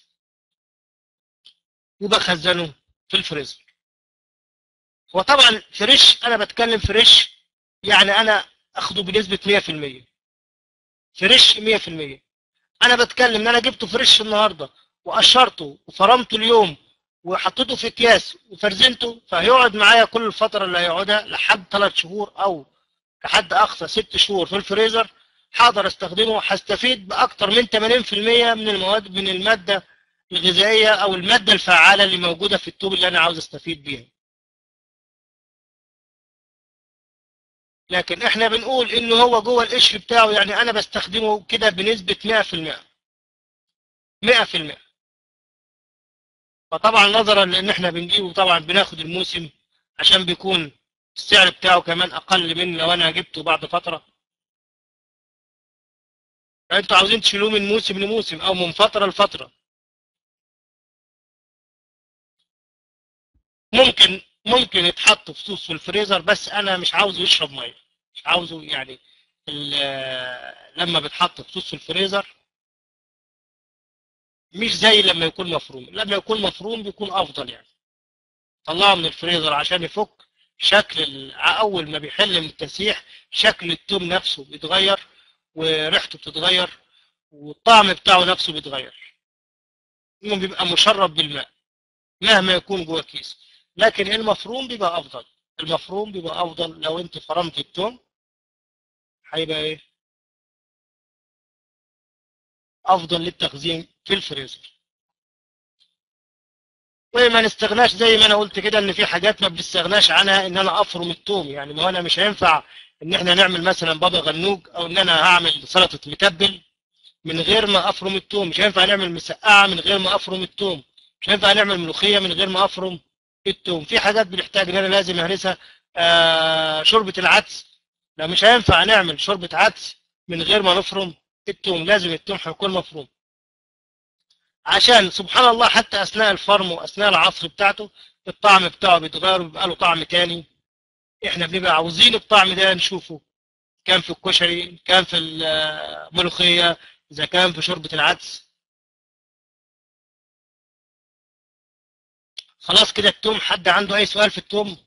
Speaker 2: وبخزنه في الفريزر وطبعا فريش انا بتكلم فريش يعني انا اخده بنسبه 100% فريش 100% انا بتكلم ان انا جبته فريش النهارده وقشرته وفرمته اليوم وحطيته في اكياس وفرزنته فهيقعد معايا كل الفتره اللي هيقعدها لحد 3 شهور او لحد اقصى 6 شهور في الفريزر هقدر استخدمه هستفيد باكثر من 80% من المواد من الماده الغذائيه او الماده الفعاله اللي موجوده في التوب اللي انا عاوز استفيد بيها لكن احنا بنقول انه هو جوه القشر بتاعه يعني انا بستخدمه كده بنسبه 100% 100% فطبعا نظرا لان احنا بنجيبه طبعا بناخد الموسم عشان بيكون السعر بتاعه كمان اقل من لو انا جبته بعد فتره انتوا عاوزين تشيلوه من موسم لموسم او من فتره لفتره ممكن ممكن يتحط في صوص في الفريزر بس انا مش عاوزه يشرب ميه مش عاوزه يعني لما بيتحط في صوص في الفريزر مش زي لما يكون مفروم لما يكون مفروم بيكون افضل يعني طلعه من الفريزر عشان يفك شكل ال- اول ما بيحل من التسييح شكل التوم نفسه بيتغير وريحته بتتغير والطعم بتاعه نفسه بيتغير انه بيبقى مشرب بالماء مهما يكون جوه الكيس لكن المفروم بيبقى افضل المفروم بيبقى افضل لو انت فرمت التوم هيبقى ايه افضل للتخزين في الفريزر وما نستغناش زي ما انا قلت كده ان في حاجات ما بنستغناش عنها ان انا افرم التوم يعني ما هو انا مش هينفع ان احنا نعمل مثلا بابا غنوج او ان انا هعمل سلطه متبل من غير ما افرم التوم مش هينفع نعمل مسقعه من غير ما افرم التوم مش هينفع نعمل ملوخيه من غير ما افرم التوم في حاجات بنحتاج ان انا لازم اهرسها آه شوربه العدس لا مش هينفع نعمل شوربه عدس من غير ما نفرم التوم لازم التوم هيكون مفروم عشان سبحان الله حتى اثناء الفرم واثناء العصر بتاعته الطعم بتاعه بيتغير وبيبقى له طعم تاني احنا بنبقى عاوزين الطعم ده نشوفه كان في الكشري كان في الملوخيه اذا كان في شوربه العدس خلاص كده التوم حد عنده اي سؤال في التوم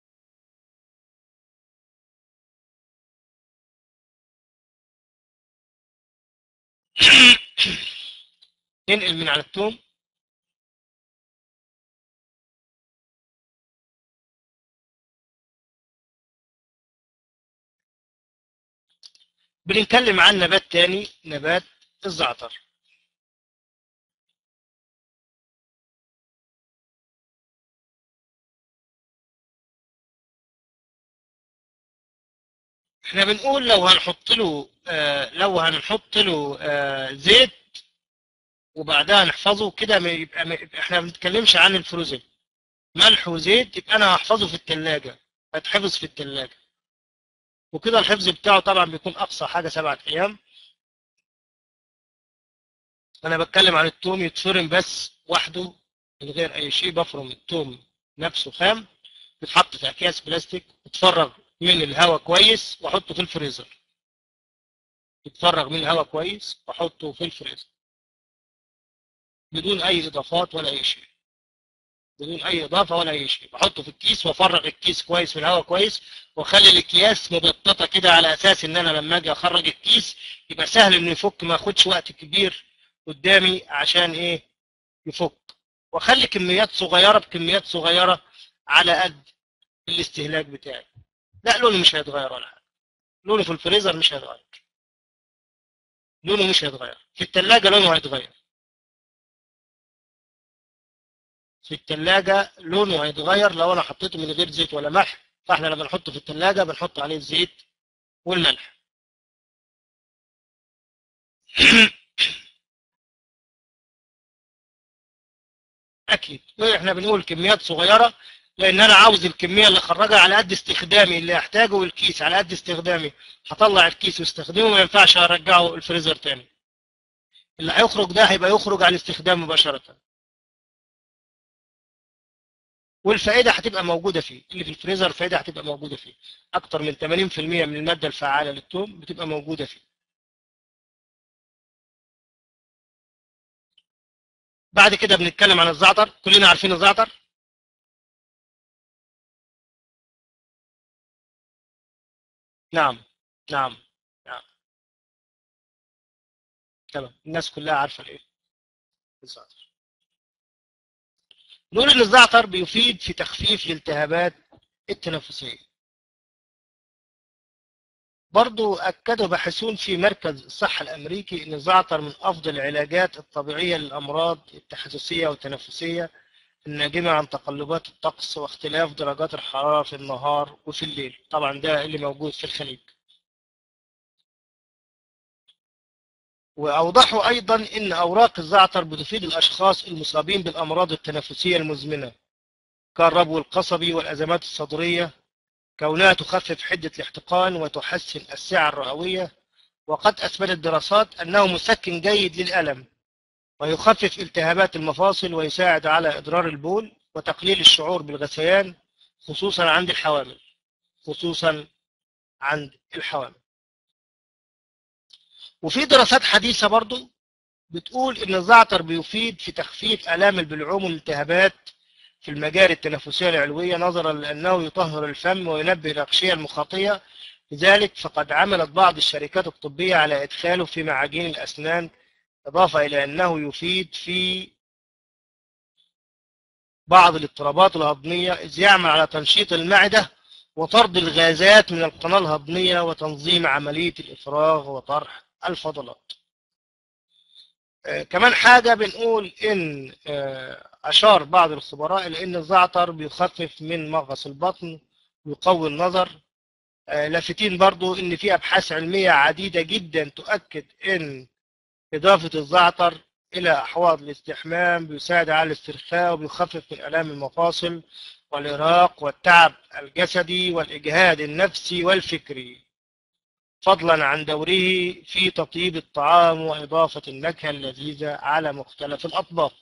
Speaker 2: ننقل من على التوم بنتكلم عن نبات تاني نبات الزعتر احنا بنقول لو هنحط له آه لو هنحط له آه زيت وبعدها نحفظه كده ما يبقى ما يبقى احنا ما بنتكلمش عن الفروزن ملح وزيت يبقى انا هحفظه في الثلاجه هتحفظ في الثلاجه وكده الحفظ بتاعه طبعا بيكون اقصى حاجه سبعة ايام انا بتكلم عن التوم يتفرم بس وحده من غير اي شيء بفرم التوم نفسه خام بيتحط في اكياس بلاستيك يتفرغ من الهواء كويس واحطه في الفريزر يتفرغ من الهواء كويس واحطه في الفريزر بدون اي اضافات ولا اي شيء بدون اي اضافه ولا اي شيء بحطه في الكيس وافرغ الكيس كويس في الهواء كويس واخلي الاكياس مبططه كده على اساس ان انا لما اجي اخرج الكيس يبقى سهل انه يفك ما ياخدش وقت كبير قدامي عشان ايه يفك واخلي كميات صغيره بكميات صغيره على قد الاستهلاك بتاعي لا لونه مش هيتغير ولا حاجه لونه في الفريزر مش هيتغير لونه مش هيتغير في الثلاجه لونه هيتغير في الثلاجة لونه هيتغير لو انا حطيته من غير زيت ولا ملح فاحنا لما نحطه في الثلاجة بنحط عليه الزيت والملح اكيد واحنا بنقول كميات صغيرة لان انا عاوز الكمية اللي اخرجها على قد استخدامي اللي احتاجه والكيس على قد استخدامي هطلع الكيس واستخدمه ما ينفعش ارجعه الفريزر تاني اللي هيخرج ده هيبقى يخرج عن الاستخدام مباشرة والفائدة هتبقى موجودة فيه اللي في الفريزر الفائدة هتبقى موجودة فيه أكتر من 80% من المادة الفعالة للثوم بتبقى موجودة فيه بعد كده بنتكلم عن الزعتر كلنا عارفين الزعتر نعم نعم نعم تمام الناس كلها عارفة الايه الزعتر نقول ان الزعتر بيفيد في تخفيف الالتهابات التنفسية برضو أكدوا باحثون في مركز الصحة الأمريكي أن الزعتر من أفضل العلاجات الطبيعية للأمراض التحسسية والتنفسية الناجمة عن تقلبات الطقس واختلاف درجات الحرارة في النهار وفي الليل طبعا ده اللي موجود في الخليج وأوضحوا أيضا أن أوراق الزعتر بتفيد الأشخاص المصابين بالأمراض التنفسية المزمنة كالربو القصبي والأزمات الصدرية كونها تخفف حدة الاحتقان وتحسن السعة الرئوية وقد أثبتت دراسات أنه مسكن جيد للألم ويخفف التهابات المفاصل ويساعد على إضرار البول وتقليل الشعور بالغثيان خصوصا عند الحوامل خصوصا عند الحوامل وفي دراسات حديثة برضو بتقول ان الزعتر بيفيد في تخفيف الام البلعوم والالتهابات في المجاري التنفسية العلوية نظرا لأنه يطهر الفم وينبه الأغشية المخاطية لذلك فقد عملت بعض الشركات الطبية على إدخاله في معاجين الأسنان إضافة إلى أنه يفيد في بعض الاضطرابات الهضمية إذ يعمل على تنشيط المعدة وطرد الغازات من القناة الهضمية وتنظيم عملية الإفراغ وطرح الفضلات آه، كمان حاجة بنقول إن آه، أشار بعض الخبراء إلى إن الزعتر بيخفف من مغص البطن ويقوي النظر آه، لافتين برضو إن في أبحاث علمية عديدة جدا تؤكد إن إضافة الزعتر إلى أحواض الاستحمام بيساعد على الاسترخاء وبيخفف من آلام المفاصل والإرهاق والتعب الجسدي والإجهاد النفسي والفكري فضلا عن دوره في تطيب الطعام وإضافة النكهة اللذيذة على مختلف الأطباق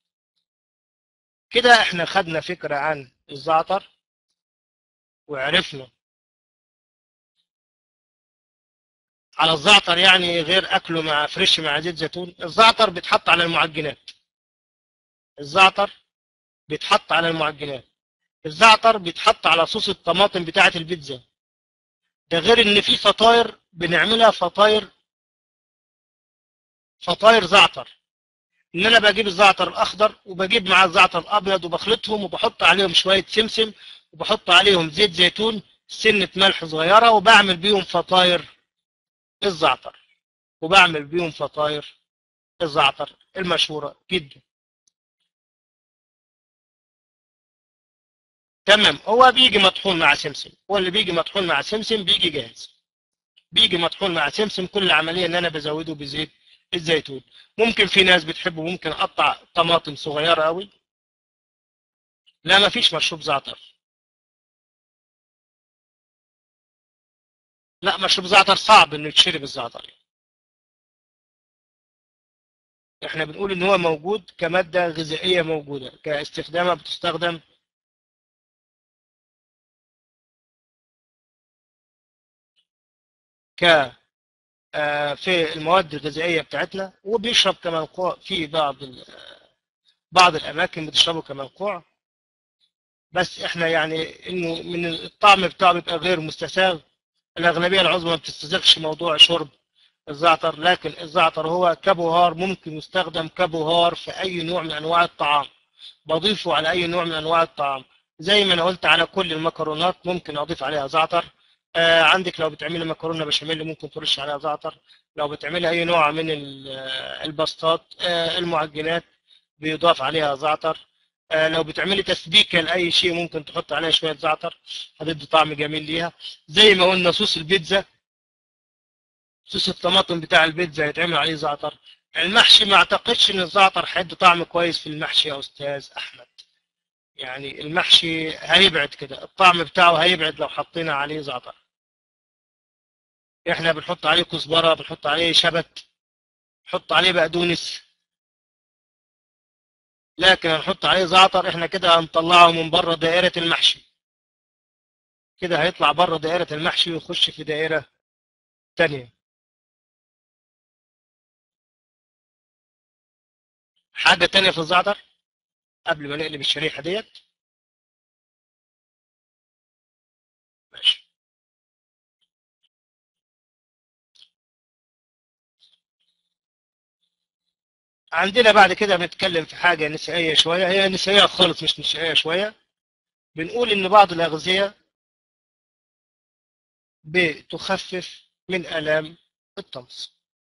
Speaker 2: كده احنا خدنا فكرة عن الزعتر وعرفنا على الزعتر يعني غير أكله مع فريش مع زيت زيتون الزعتر بيتحط على المعجنات الزعتر بيتحط على المعجنات الزعتر بيتحط على صوص الطماطم بتاعة البيتزا ده غير ان في فطاير بنعملها فطاير فطاير زعتر ان انا بجيب الزعتر الاخضر وبجيب معاه الزعتر الابيض وبخلطهم وبحط عليهم شويه سمسم وبحط عليهم زيت زيتون سنه ملح صغيره وبعمل بيهم فطاير الزعتر وبعمل بيهم فطاير الزعتر المشهوره جدا تمام هو بيجي مطحون مع سمسم هو اللي بيجي مطحون مع سمسم بيجي جاهز بيجي مطحون مع سمسم كل العمليه ان انا بزوده بزيت الزيتون ممكن في ناس بتحبه ممكن اقطع طماطم صغيره قوي لا ما فيش مشروب زعتر لا مشروب زعتر صعب انه يتشرب الزعتر احنا بنقول ان هو موجود كماده غذائيه موجوده كاستخدامها بتستخدم ك آه، في المواد الغذائيه بتاعتنا وبيشرب كمنقوع في بعض ال- بعض الاماكن بتشربه كمنقوع بس احنا يعني انه من الطعم بتاعه بيبقى غير مستساغ الاغلبيه العظمى ما بتستساغش موضوع شرب الزعتر لكن الزعتر هو كبهار ممكن يستخدم كبهار في اي نوع من انواع الطعام بضيفه على اي نوع من انواع الطعام زي ما انا قلت على كل المكرونات ممكن اضيف عليها زعتر آه عندك لو بتعملي مكرونه بشاميل ممكن ترش عليها زعتر لو بتعملي اي نوع من ال- آه، الباستات آه المعجنات بيضاف عليها زعتر آه لو بتعملي تسبيكه لاي شيء ممكن تحط عليها شويه زعتر هتدي طعم جميل ليها زي ما قلنا صوص البيتزا صوص الطماطم بتاع البيتزا يتعمل عليه زعتر المحشي ما اعتقدش ان الزعتر هيدي طعم كويس في المحشي يا استاذ احمد يعني المحشي هيبعد كده الطعم بتاعه هيبعد لو حطينا عليه زعتر احنا بنحط عليه كزبره بنحط عليه شبت نحط عليه بقدونس لكن هنحط عليه زعتر احنا كده هنطلعه من بره دائره المحشي كده هيطلع بره دائره المحشي ويخش في دائره تانية حاجه تانية في الزعتر قبل ما نقلب الشريحه ديت ماشي عندنا بعد كده بنتكلم في حاجة نسائية شوية هي نسائية خالص مش نسائية شوية بنقول إن بعض الأغذية بتخفف من آلام الطمس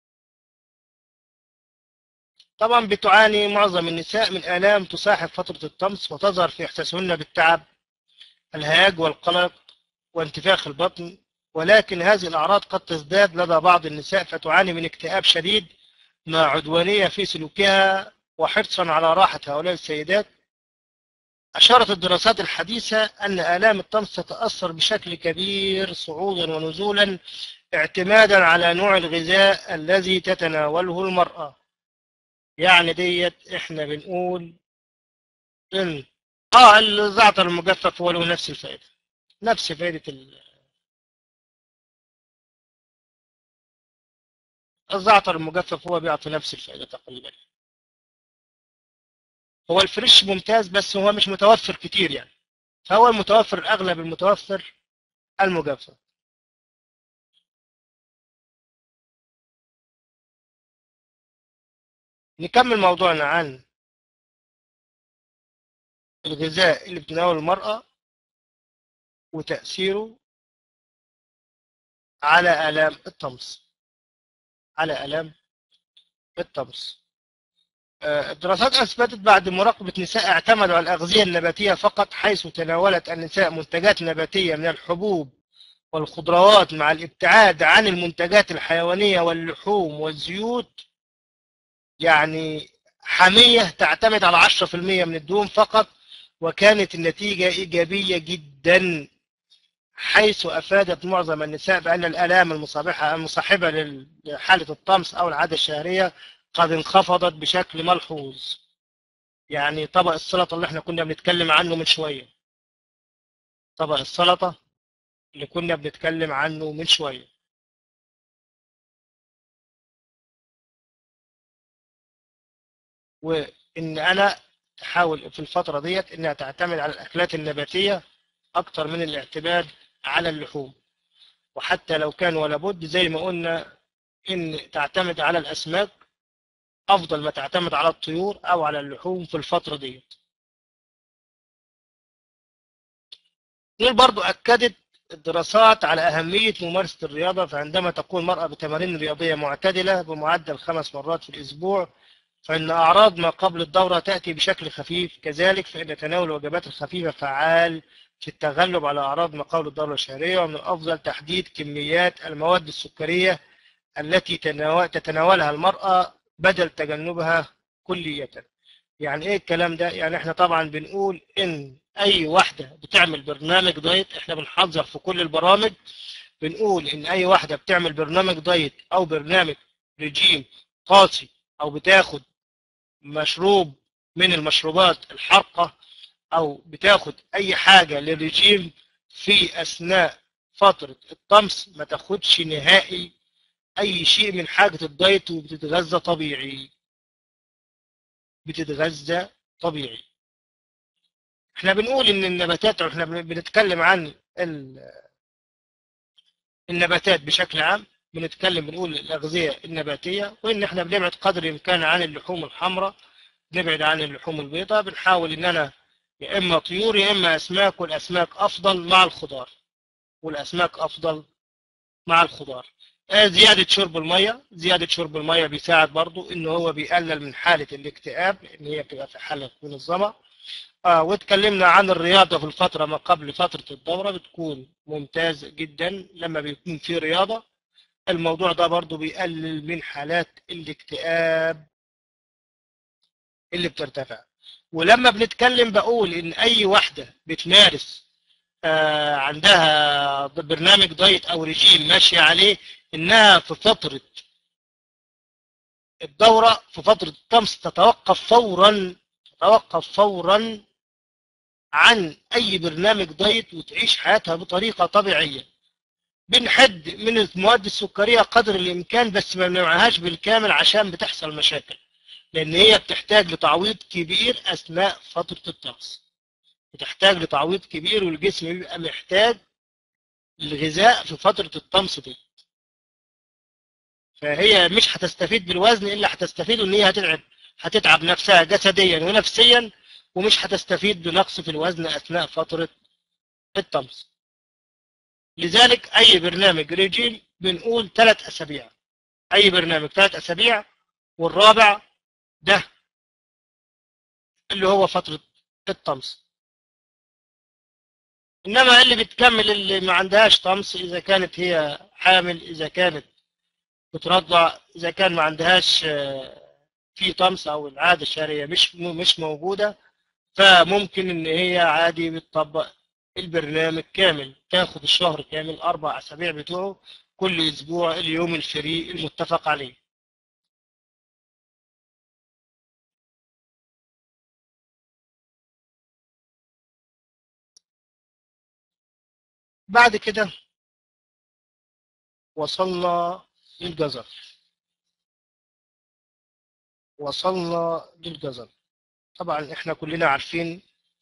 Speaker 2: طبعا بتعاني معظم النساء من آلام تصاحب فترة الطمس وتظهر في إحساسهن بالتعب الهياج والقلق وانتفاخ البطن ولكن هذه الأعراض قد تزداد لدى بعض النساء فتعاني من اكتئاب شديد مع عدوانية في سلوكها وحرصا على راحة هؤلاء السيدات أشارت الدراسات الحديثة أن آلام الطمس تتأثر بشكل كبير صعودا ونزولا اعتمادا على نوع الغذاء الذي تتناوله المرأة يعني ديت احنا بنقول ان اه الزعتر المجفف هو له نفس الفائدة نفس فائدة ال- الزعتر المجفف هو بيعطي نفس الفائدة تقريبا هو الفريش ممتاز بس هو مش متوفر كتير يعني فهو المتوفر اغلب المتوفر المجفف نكمل موضوعنا عن الغذاء اللي بتناول المرأة وتأثيره على آلام الطمس على آلام الطمس آه، الدراسات أثبتت بعد مراقبة نساء اعتمدوا على الأغذية النباتية فقط حيث تناولت النساء منتجات نباتية من الحبوب والخضروات مع الابتعاد عن المنتجات الحيوانية واللحوم والزيوت يعني حمية تعتمد على 10% من الدهون فقط وكانت النتيجة إيجابية جدا حيث أفادت معظم النساء بأن الآلام المصابحة المصاحبة لحالة الطمس أو العادة الشهرية قد انخفضت بشكل ملحوظ يعني طبق السلطة اللي احنا كنا بنتكلم عنه من شوية طبق السلطة اللي كنا بنتكلم عنه من شوية وإن أنا تحاول في الفترة ديت إنها تعتمد على الأكلات النباتية أكتر من الاعتماد على اللحوم وحتى لو كان ولا بد زي ما قلنا إن تعتمد على الأسماك أفضل ما تعتمد على الطيور أو على اللحوم في الفترة ديت دول برضو أكدت الدراسات على أهمية ممارسة الرياضة فعندما تكون المرأة بتمارين رياضية معتدلة بمعدل خمس مرات في الأسبوع فإن أعراض ما قبل الدورة تأتي بشكل خفيف كذلك فإن تناول الوجبات الخفيفة فعال في التغلب على أعراض ما قبل الدورة الشهرية ومن الأفضل تحديد كميات المواد السكرية التي تناو- تتناولها المرأة بدل تجنبها كلية يعني ايه الكلام ده يعني احنا طبعا بنقول ان اي واحدة بتعمل برنامج دايت احنا بنحذر في كل البرامج بنقول ان اي واحدة بتعمل برنامج دايت او برنامج رجيم قاسي او بتاخد مشروب من المشروبات الحارقة او بتاخد اي حاجة للرجيم في اثناء فترة الطمس ما تاخدش نهائي اي شيء من حاجة الدايت وبتتغذى طبيعي بتتغذى طبيعي احنا بنقول ان النباتات احنا بن- بنتكلم عن ال- النباتات بشكل عام بنتكلم بنقول الاغذية النباتية وان احنا بنبعد قدر الامكان عن اللحوم الحمراء نبعد عن اللحوم البيضاء بنحاول ان انا يا اما طيور يا اما اسماك والاسماك افضل مع الخضار والاسماك افضل مع الخضار آه، زيادة شرب المية زيادة شرب المية بيساعد برضو ان هو بيقلل من حالة الاكتئاب ان هي بتبقى في حالة منظمة آه واتكلمنا عن الرياضة في الفترة ما قبل فترة الدورة بتكون ممتاز جدا لما بيكون في رياضة الموضوع ده برضو بيقلل من حالات الاكتئاب اللي بترتفع ولما بنتكلم بقول ان اي واحدة بتمارس آه، عندها برنامج دايت او رجيم ماشية عليه انها في فترة الدورة في فترة الطمس تتوقف فورا تتوقف فورا عن اي برنامج دايت وتعيش حياتها بطريقة طبيعية بنحد من المواد السكرية قدر الامكان بس ما بنمنعهاش بالكامل عشان بتحصل مشاكل لان هي بتحتاج لتعويض كبير اثناء فترة الطمس بتحتاج لتعويض كبير والجسم بيبقى محتاج الغذاء في فترة الطمس دي فهي مش هتستفيد بالوزن الا هتستفيد ان هي هتتعب هتتعب نفسها جسديا ونفسيا ومش هتستفيد بنقص في الوزن اثناء فترة الطمس لذلك اي برنامج ريجيم بنقول ثلاث اسابيع اي برنامج ثلاث اسابيع والرابع ده اللي هو فترة الطمس انما اللي بتكمل اللي ما عندهاش طمس اذا كانت هي حامل اذا كانت بترضع اذا كان ما عندهاش آه، في طمس او العاده الشهريه مش مش موجوده فممكن ان هي عادي بتطبق البرنامج كامل تاخد الشهر كامل اربع اسابيع بتوعه كل اسبوع اليوم الفري المتفق عليه بعد كده وصلنا للجزر وصلنا للجزر طبعا احنا كلنا عارفين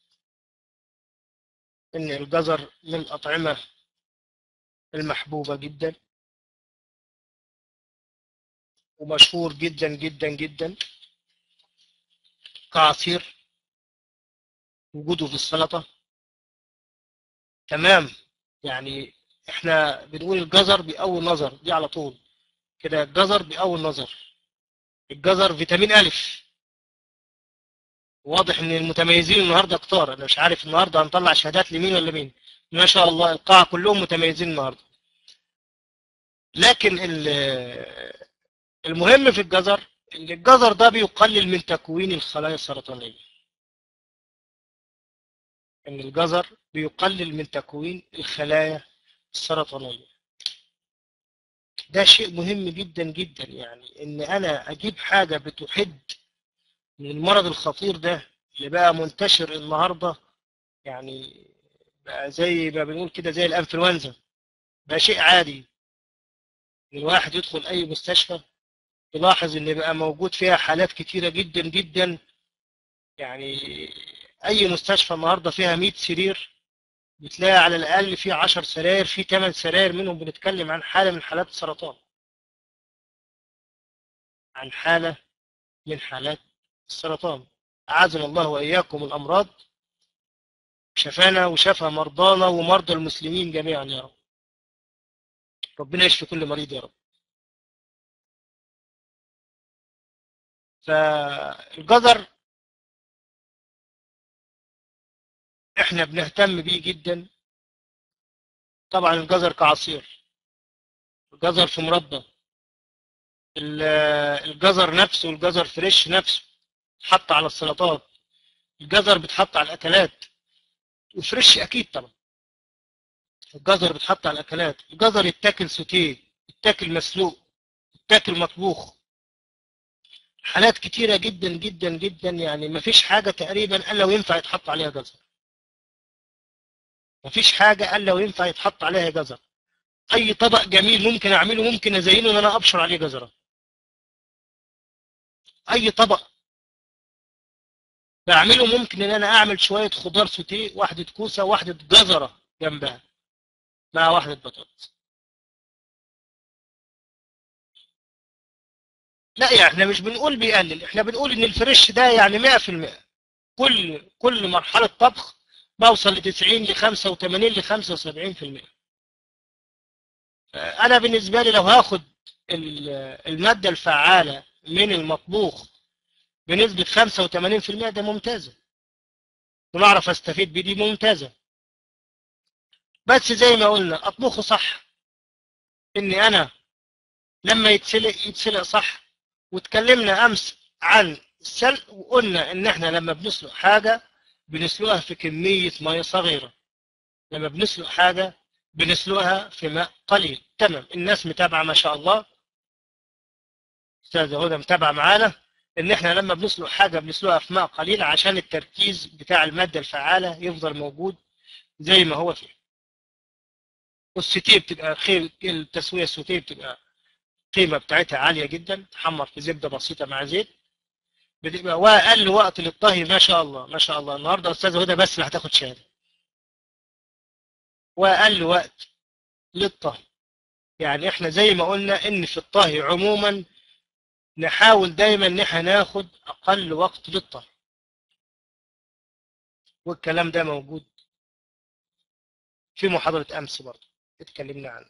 Speaker 2: ان الجزر من الأطعمة المحبوبة جدا ومشهور جدا جدا جدا كعصير وجوده في السلطة تمام يعني احنا بنقول الجزر بأول نظر دي على طول كده الجزر بأول نظر الجزر فيتامين ألف واضح ان المتميزين النهارده كتار انا مش عارف النهارده هنطلع شهادات لمين ولا مين ما شاء الله القاعة كلهم متميزين النهارده لكن المهم في الجزر ان الجزر ده بيقلل من تكوين الخلايا السرطانية ان الجزر بيقلل من تكوين الخلايا السرطانية ده شيء مهم جدا جدا يعني ان انا اجيب حاجة بتحد من المرض الخطير ده اللي بقى منتشر النهاردة يعني بقى زي ما بنقول كده زي الانفلونزا بقى شيء عادي الواحد يدخل اي مستشفى يلاحظ ان بقى موجود فيها حالات كتيرة جدا جدا يعني اي مستشفى النهاردة فيها 100 سرير بتلاقي على الاقل في 10 سراير في 8 سراير منهم بنتكلم عن حالة من حالات السرطان عن حالة من حالات السرطان أعاذنا الله وإياكم الأمراض شفانا وشفى مرضانا ومرضى المسلمين جميعا يا رب ربنا يشفي كل مريض يا رب فالجزر احنا بنهتم بيه جدا طبعا الجزر كعصير الجزر في مربى الجزر نفسه الجزر فريش نفسه حط على السلطات الجزر بتحط على الاكلات وفريش اكيد طبعا الجزر بتحط على الاكلات الجزر يتاكل سوتيه يتاكل مسلوق يتاكل مطبوخ حالات كتيرة جدا جدا جدا يعني ما فيش حاجة تقريبا الا وينفع يتحط عليها جزر ما فيش حاجة الا وينفع يتحط عليها جزر اي طبق جميل ممكن اعمله ممكن ازينه ان انا ابشر عليه جزرة اي طبق بعمله ممكن ان انا اعمل شوية خضار سوتيه واحدة كوسة واحدة جزرة جنبها مع واحدة بطاطس لا يعني احنا مش بنقول بيقلل احنا بنقول ان الفريش ده يعني 100% كل كل مرحلة طبخ بوصل ل 90 ل 85 ل 75% انا بالنسبة لي لو هاخد المادة الفعالة من المطبوخ بنسبة 85% ده ممتازة ونعرف استفيد بدي ممتازة بس زي ما قلنا اطبخه صح اني انا لما يتسلق يتسلق صح واتكلمنا امس عن السلق وقلنا ان احنا لما بنسلق حاجة بنسلقها في كمية مية صغيرة لما بنسلق حاجة بنسلقها في ماء قليل تمام الناس متابعة ما شاء الله استاذة هدى متابعة معانا ان احنا لما بنسلق حاجة بنسلقها في ماء قليل عشان التركيز بتاع المادة الفعالة يفضل موجود زي ما هو فيه والستيه بتبقى خير التسوية السوتيه بتبقى القيمة بتاعتها عالية جدا تحمر في زبدة بسيطة مع زيت بتبقى واقل وقت للطهي ما شاء الله ما شاء الله النهارده استاذه هدى بس اللي هتاخد شهاده واقل وقت للطهي يعني احنا زي ما قلنا ان في الطهي عموما نحاول دايما ان احنا ناخد اقل وقت للطهي والكلام ده موجود في محاضرة امس برضه اتكلمنا عنه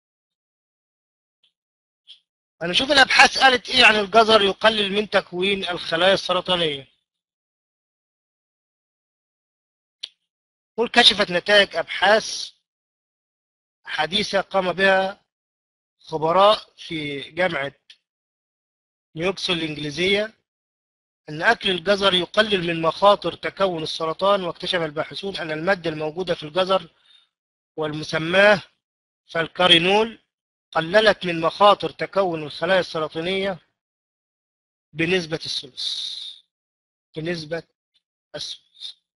Speaker 2: هنشوف الابحاث قالت ايه عن الجزر يقلل من تكوين الخلايا السرطانية كشفت نتائج ابحاث حديثة قام بها خبراء في جامعة نيوكسل الإنجليزية أن أكل الجزر يقلل من مخاطر تكون السرطان واكتشف الباحثون أن المادة الموجودة في الجزر والمسماه فالكارينول قللت من مخاطر تكون الخلايا السرطانية بنسبة الثلث بنسبة الثلث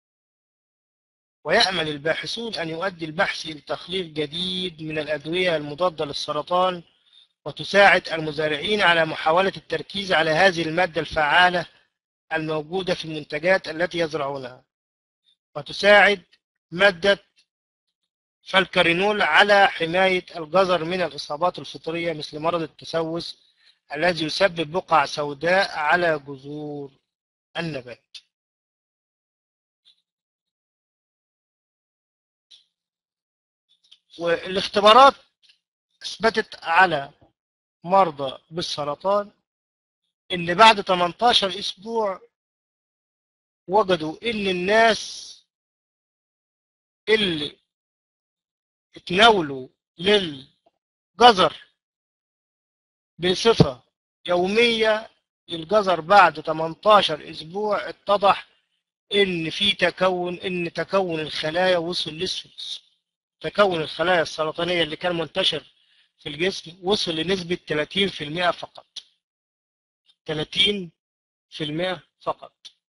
Speaker 2: ويأمل الباحثون أن يؤدي البحث إلى تخليق جديد من الأدوية المضادة للسرطان وتساعد المزارعين على محاولة التركيز على هذه المادة الفعالة الموجودة في المنتجات التي يزرعونها وتساعد مادة فالكرينول على حماية الجزر من الإصابات الفطرية مثل مرض التسوس الذي يسبب بقع سوداء على جذور النبات والاختبارات اثبتت على مرضى بالسرطان ان بعد 18 اسبوع وجدوا ان الناس اللي اتناولوا للجزر بصفة يومية الجزر بعد 18 اسبوع اتضح ان في تكون ان تكون الخلايا وصل للسدس تكون الخلايا السرطانية اللي كان منتشر في الجسم وصل لنسبة 30% فقط 30% فقط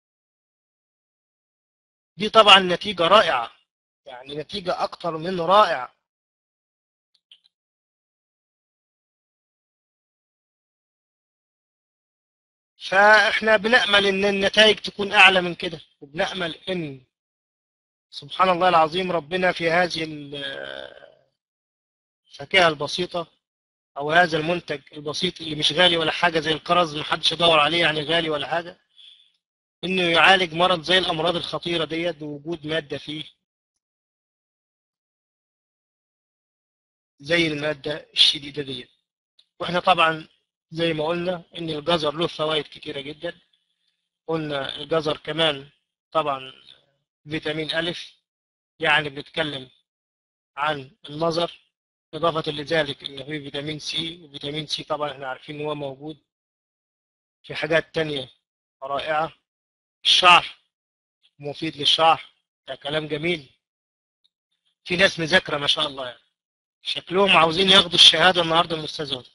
Speaker 2: دي طبعا نتيجة رائعة يعني نتيجة أكتر من رائعة فإحنا بنأمل إن النتائج تكون أعلى من كده وبنأمل إن سبحان الله العظيم ربنا في هذه الفاكهة البسيطة أو هذا المنتج البسيط اللي مش غالي ولا حاجة زي الكرز محدش يدور عليه يعني غالي ولا حاجة إنه يعالج مرض زي الأمراض الخطيرة ديت بوجود مادة فيه زي المادة الشديدة ديت واحنا طبعا زي ما قلنا ان الجزر له فوائد كتيرة جدا قلنا الجزر كمان طبعا فيتامين ألف يعني بنتكلم عن النظر إضافة لذلك إن في فيتامين سي وفيتامين سي طبعا احنا عارفين إن هو موجود في حاجات تانية رائعة الشعر مفيد للشعر ده كلام جميل في ناس مذاكرة ما شاء الله يعني. شكلهم عاوزين ياخدوا الشهادة النهاردة من الأستاذ هدى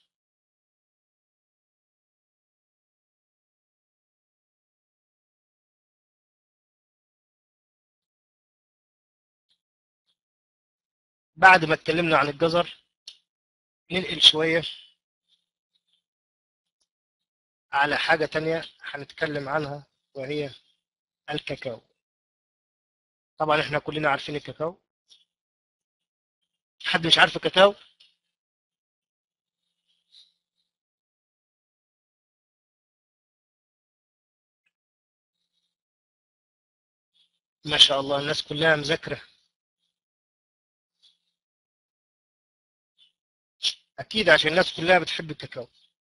Speaker 2: بعد ما اتكلمنا عن الجزر ننقل شوية على حاجة تانية هنتكلم عنها وهي الكاكاو طبعا احنا كلنا عارفين الكاكاو حد مش عارف الكاكاو ما شاء الله الناس كلها مذاكرة أكيد عشان الناس كلها بتحب الكاكاو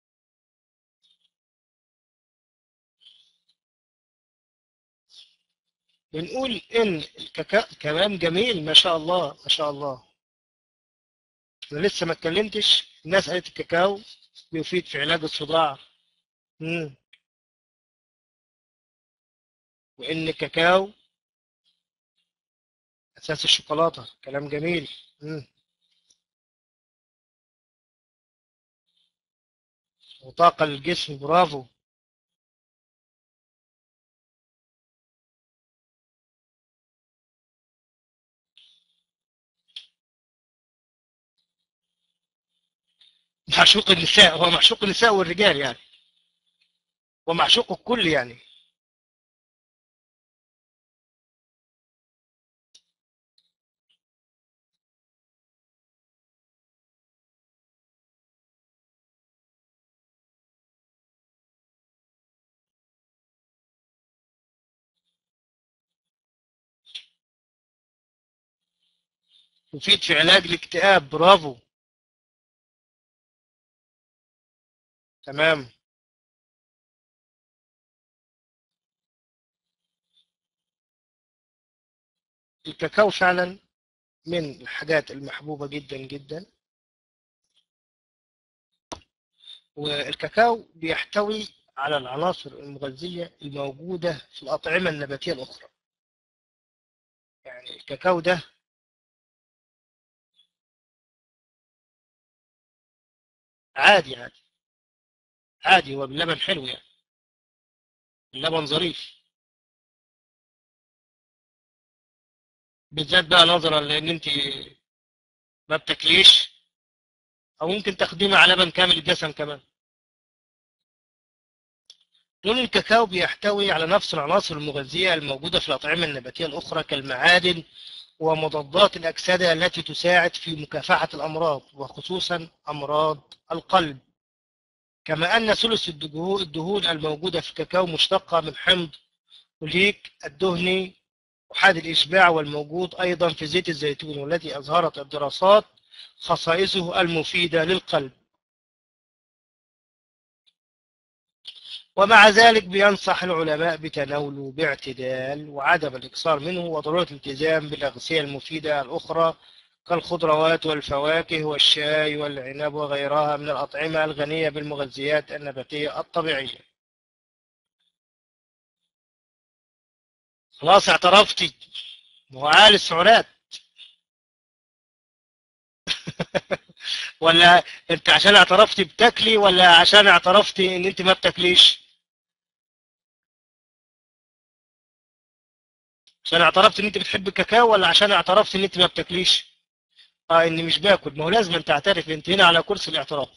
Speaker 2: بنقول إن الكاكاو كلام جميل ما شاء الله ما شاء الله أنا لسه ما اتكلمتش الناس قالت الكاكاو بيفيد في علاج الصداع مم. وإن الكاكاو أساس الشوكولاتة كلام جميل مم. وطاقة للجسم برافو معشوق النساء هو معشوق النساء والرجال يعني ومعشوق الكل يعني يفيد في علاج الاكتئاب برافو تمام الكاكاو فعلا من الحاجات المحبوبة جدا جدا والكاكاو بيحتوي على العناصر المغذية الموجودة في الأطعمة النباتية الأخرى يعني الكاكاو ده عادي عادي عادي هو باللبن حلو يعني اللبن ظريف بالذات بقى نظرا لان انت ما بتاكليش او ممكن تاخديه مع لبن كامل الدسم كمان لون الكاكاو بيحتوي على نفس العناصر المغذية الموجودة في الأطعمة النباتية الأخرى كالمعادن ومضادات الأكسدة التي تساعد في مكافحة الأمراض وخصوصا أمراض القلب كما أن ثلث الدهو- الدهون الموجودة في الكاكاو مشتقة من حمض أوليك الدهني أحاد الإشباع والموجود أيضا في زيت الزيتون والذي أظهرت الدراسات خصائصه المفيدة للقلب ومع ذلك بينصح العلماء بتناوله باعتدال وعدم الإكثار منه وضرورة الالتزام بالأغذية المفيدة الأخرى كالخضروات والفواكه والشاي والعنب وغيرها من الأطعمة الغنية بالمغذيات النباتية الطبيعية خلاص اعترفتي هو عالي السعرات ولا انت عشان اعترفتي بتاكلي ولا عشان اعترفتي ان انت ما بتاكليش عشان اعترفت ان انت بتحب الكاكاو ولا عشان اعترفت ان انت ما بتاكليش اه اني مش باكل ما هو لازم انت تعترف انت هنا على كرسي الاعتراف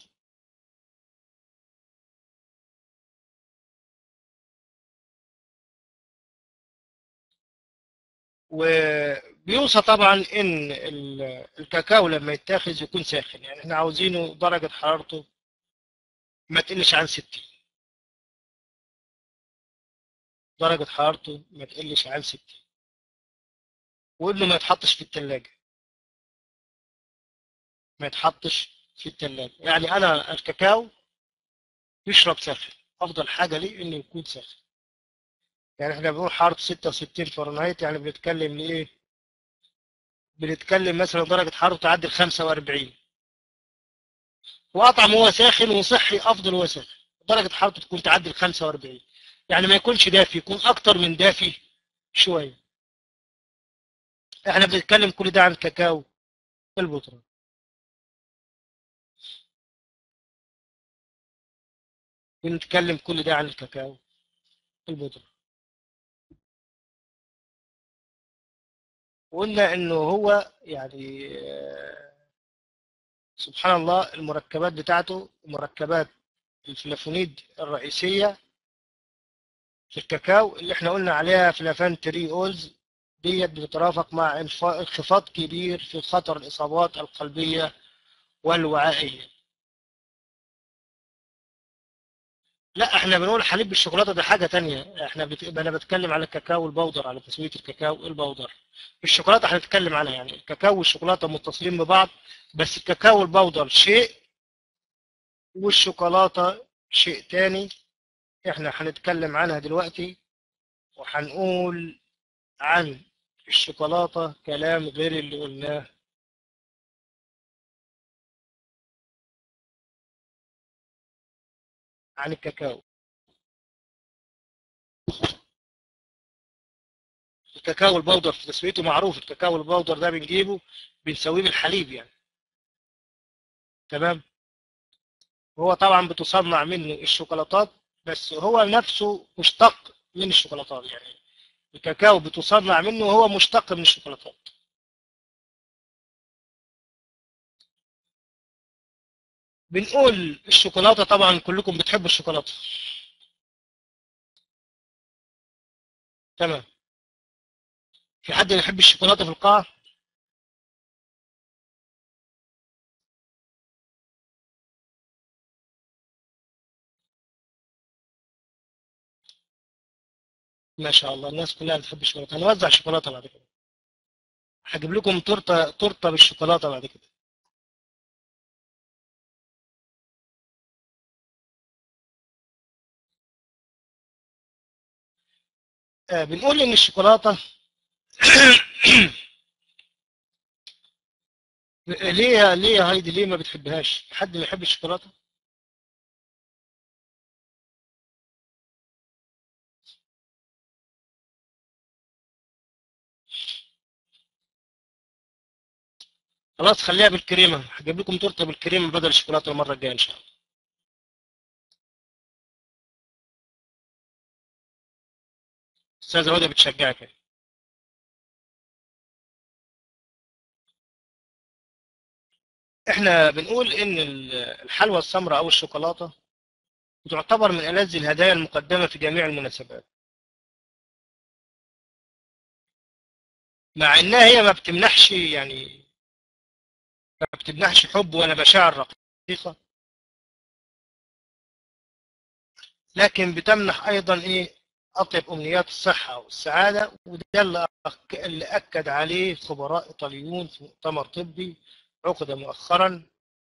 Speaker 2: وبيوصى طبعا ان ال- الكاكاو لما يتاخذ يكون ساخن يعني احنا عاوزينه درجة حرارته ما تقلش عن 60 درجة حرارته ما تقلش عن 60 وانه ما يتحطش في الثلاجة ما يتحطش في الثلاجة يعني انا الكاكاو يشرب ساخن افضل حاجة ليه انه يكون ساخن يعني احنا بنقول حرارة 66 فahrenheit يعني بنتكلم لايه بنتكلم مثلا درجة حرارته تعدي ال 45 واطعم هو ساخن وصحي افضل هو ساخن درجة حرارته تكون تعدي ال 45 يعني ما يكونش دافي يكون اكتر من دافي شوية احنا بنتكلم كل ده عن الكاكاو البودرة بنتكلم كل ده عن الكاكاو البودرة وقلنا انه هو يعني آه، سبحان الله المركبات بتاعته مركبات الفلافونيد الرئيسية في الكاكاو اللي احنا قلنا عليها فلافان تريولز ديت بتترافق مع انف- انخفاض كبير في خطر الإصابات القلبية والوعائية لا احنا بنقول حليب بالشوكولاتة ده حاجة تانية احنا بت... انا بتكلم على الكاكاو البودر على تسوية الكاكاو البودر الشوكولاتة هنتكلم عنها يعني الكاكاو والشوكولاتة متصلين ببعض بس الكاكاو البودر شيء والشوكولاتة شيء تاني احنا هنتكلم عنها دلوقتي وهنقول عن الشوكولاتة كلام غير اللي قلناه عن الكاكاو الكاكاو البودر في تسويته معروف الكاكاو البودر ده بنجيبه بنسويه بالحليب يعني تمام هو طبعا بتصنع منه الشوكولاتات بس هو نفسه مشتق من الشوكولاتات يعني الكاكاو بتصنع منه وهو مشتق من الشوكولاتات بنقول الشوكولاتة طبعا كلكم بتحبوا الشوكولاتة تمام في حد يحب الشوكولاتة في القاعة ما شاء الله الناس كلها بتحب الشوكولاتة هنوزع شوكولاتة بعد كده هجيب لكم تورته تورته بالشوكولاتة بعد كده آه بنقول ان الشوكولاتة ليه ليه يا هايدي ليه ما بتحبهاش حد ما يحب الشوكولاتة خلاص خليها بالكريمة هجيب لكم تورته بالكريمة بدل الشوكولاتة المرة الجاية ان شاء الله استاذة هدى بتشجعك يعني. احنا بنقول ان ال- الحلوى السمراء او الشوكولاتة وتعتبر من ألذ الهدايا المقدمة في جميع المناسبات مع إنها هي ما بتمنحش يعني ما بتمنحش حب ولا مشاعر رقيقة لكن بتمنح أيضا إيه أطيب أمنيات الصحة والسعادة وده اللي أك- اللي أكد عليه خبراء إيطاليون في مؤتمر طبي عقد مؤخرا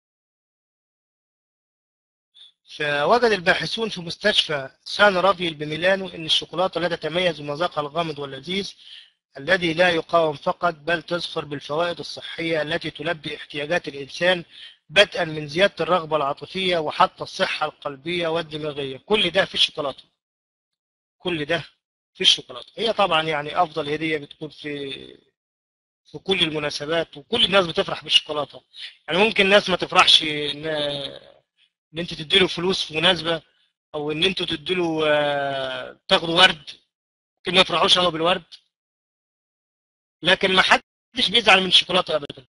Speaker 2: فوجد الباحثون في مستشفى سان رافيل بميلانو أن الشوكولاتة لا تتميز بمذاقها الغامض واللذيذ الذي لا يقاوم فقط بل تزخر بالفوائد الصحية التي تلبي احتياجات الإنسان بدءا من زيادة الرغبة العاطفية وحتى الصحة القلبية والدماغية كل ده في الشوكولاتة كل ده في الشوكولاتة هي طبعا يعني أفضل هدية بتكون في في كل المناسبات وكل الناس بتفرح بالشوكولاتة يعني ممكن ناس ما تفرحش إن, إن أنت تديله فلوس في مناسبة أو إن أنتوا تديله آه، تاخدوا ورد ممكن ما يفرحوش هو بالورد لكن ما حدش بيزعل من الشوكولاتة أبدا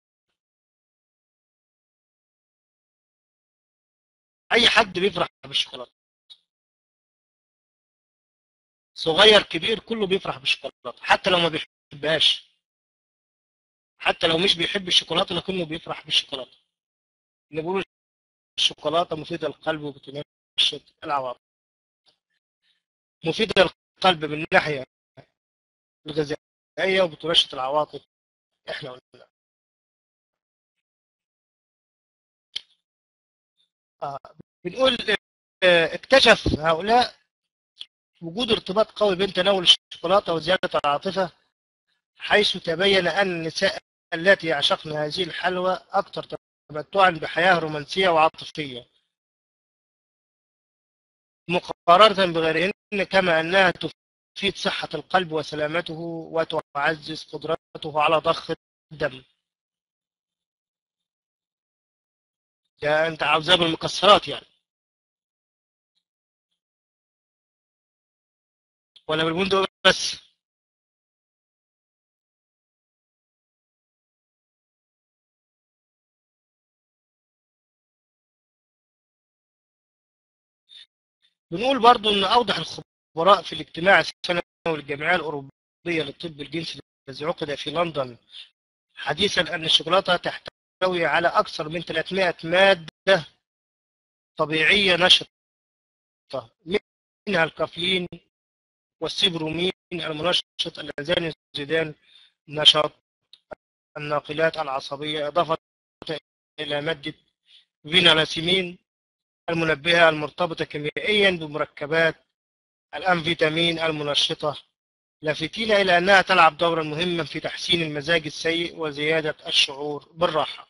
Speaker 2: أي حد بيفرح بالشوكولاتة صغير كبير كله بيفرح بالشوكولاتة حتى لو ما بيحبهاش حتى لو مش بيحب الشوكولاتة لكنه بيفرح بالشوكولاتة اللي بيقولوا الشوكولاتة مفيدة للقلب وبتنشط العواطف مفيدة للقلب من ناحية الغذائية وبتنشط العواطف احنا قلنا آه. بنقول آه، اكتشف هؤلاء وجود ارتباط قوي بين تناول الشوكولاتة وزيادة العاطفة حيث تبين أن النساء التي يعشقن هذه الحلوى أكثر تمتعا بحياة رومانسية وعاطفية مقارنة بغيرهن كما أنها تفيد صحة القلب وسلامته وتعزز قدرته على ضخ الدم ده أنت عاوزاه بالمكسرات يعني ولا بالبندق بس بنقول برضو أن أوضح الخبراء في الاجتماع السنوي للجمعية الأوروبية للطب الجنسي الذي عقد في لندن حديثا أن الشوكولاتة تحتوي على أكثر من 300 مادة طبيعية نشطة منها الكافيين والسيبرومين المنشط اللذان يزيدان نشاط الناقلات العصبية إضافة إلى مادة فينالاسيمين المنبهة المرتبطة كيميائيا بمركبات الأنفيتامين المنشطة لافتين إلى أنها تلعب دورا مهما في تحسين المزاج السيء وزيادة الشعور بالراحة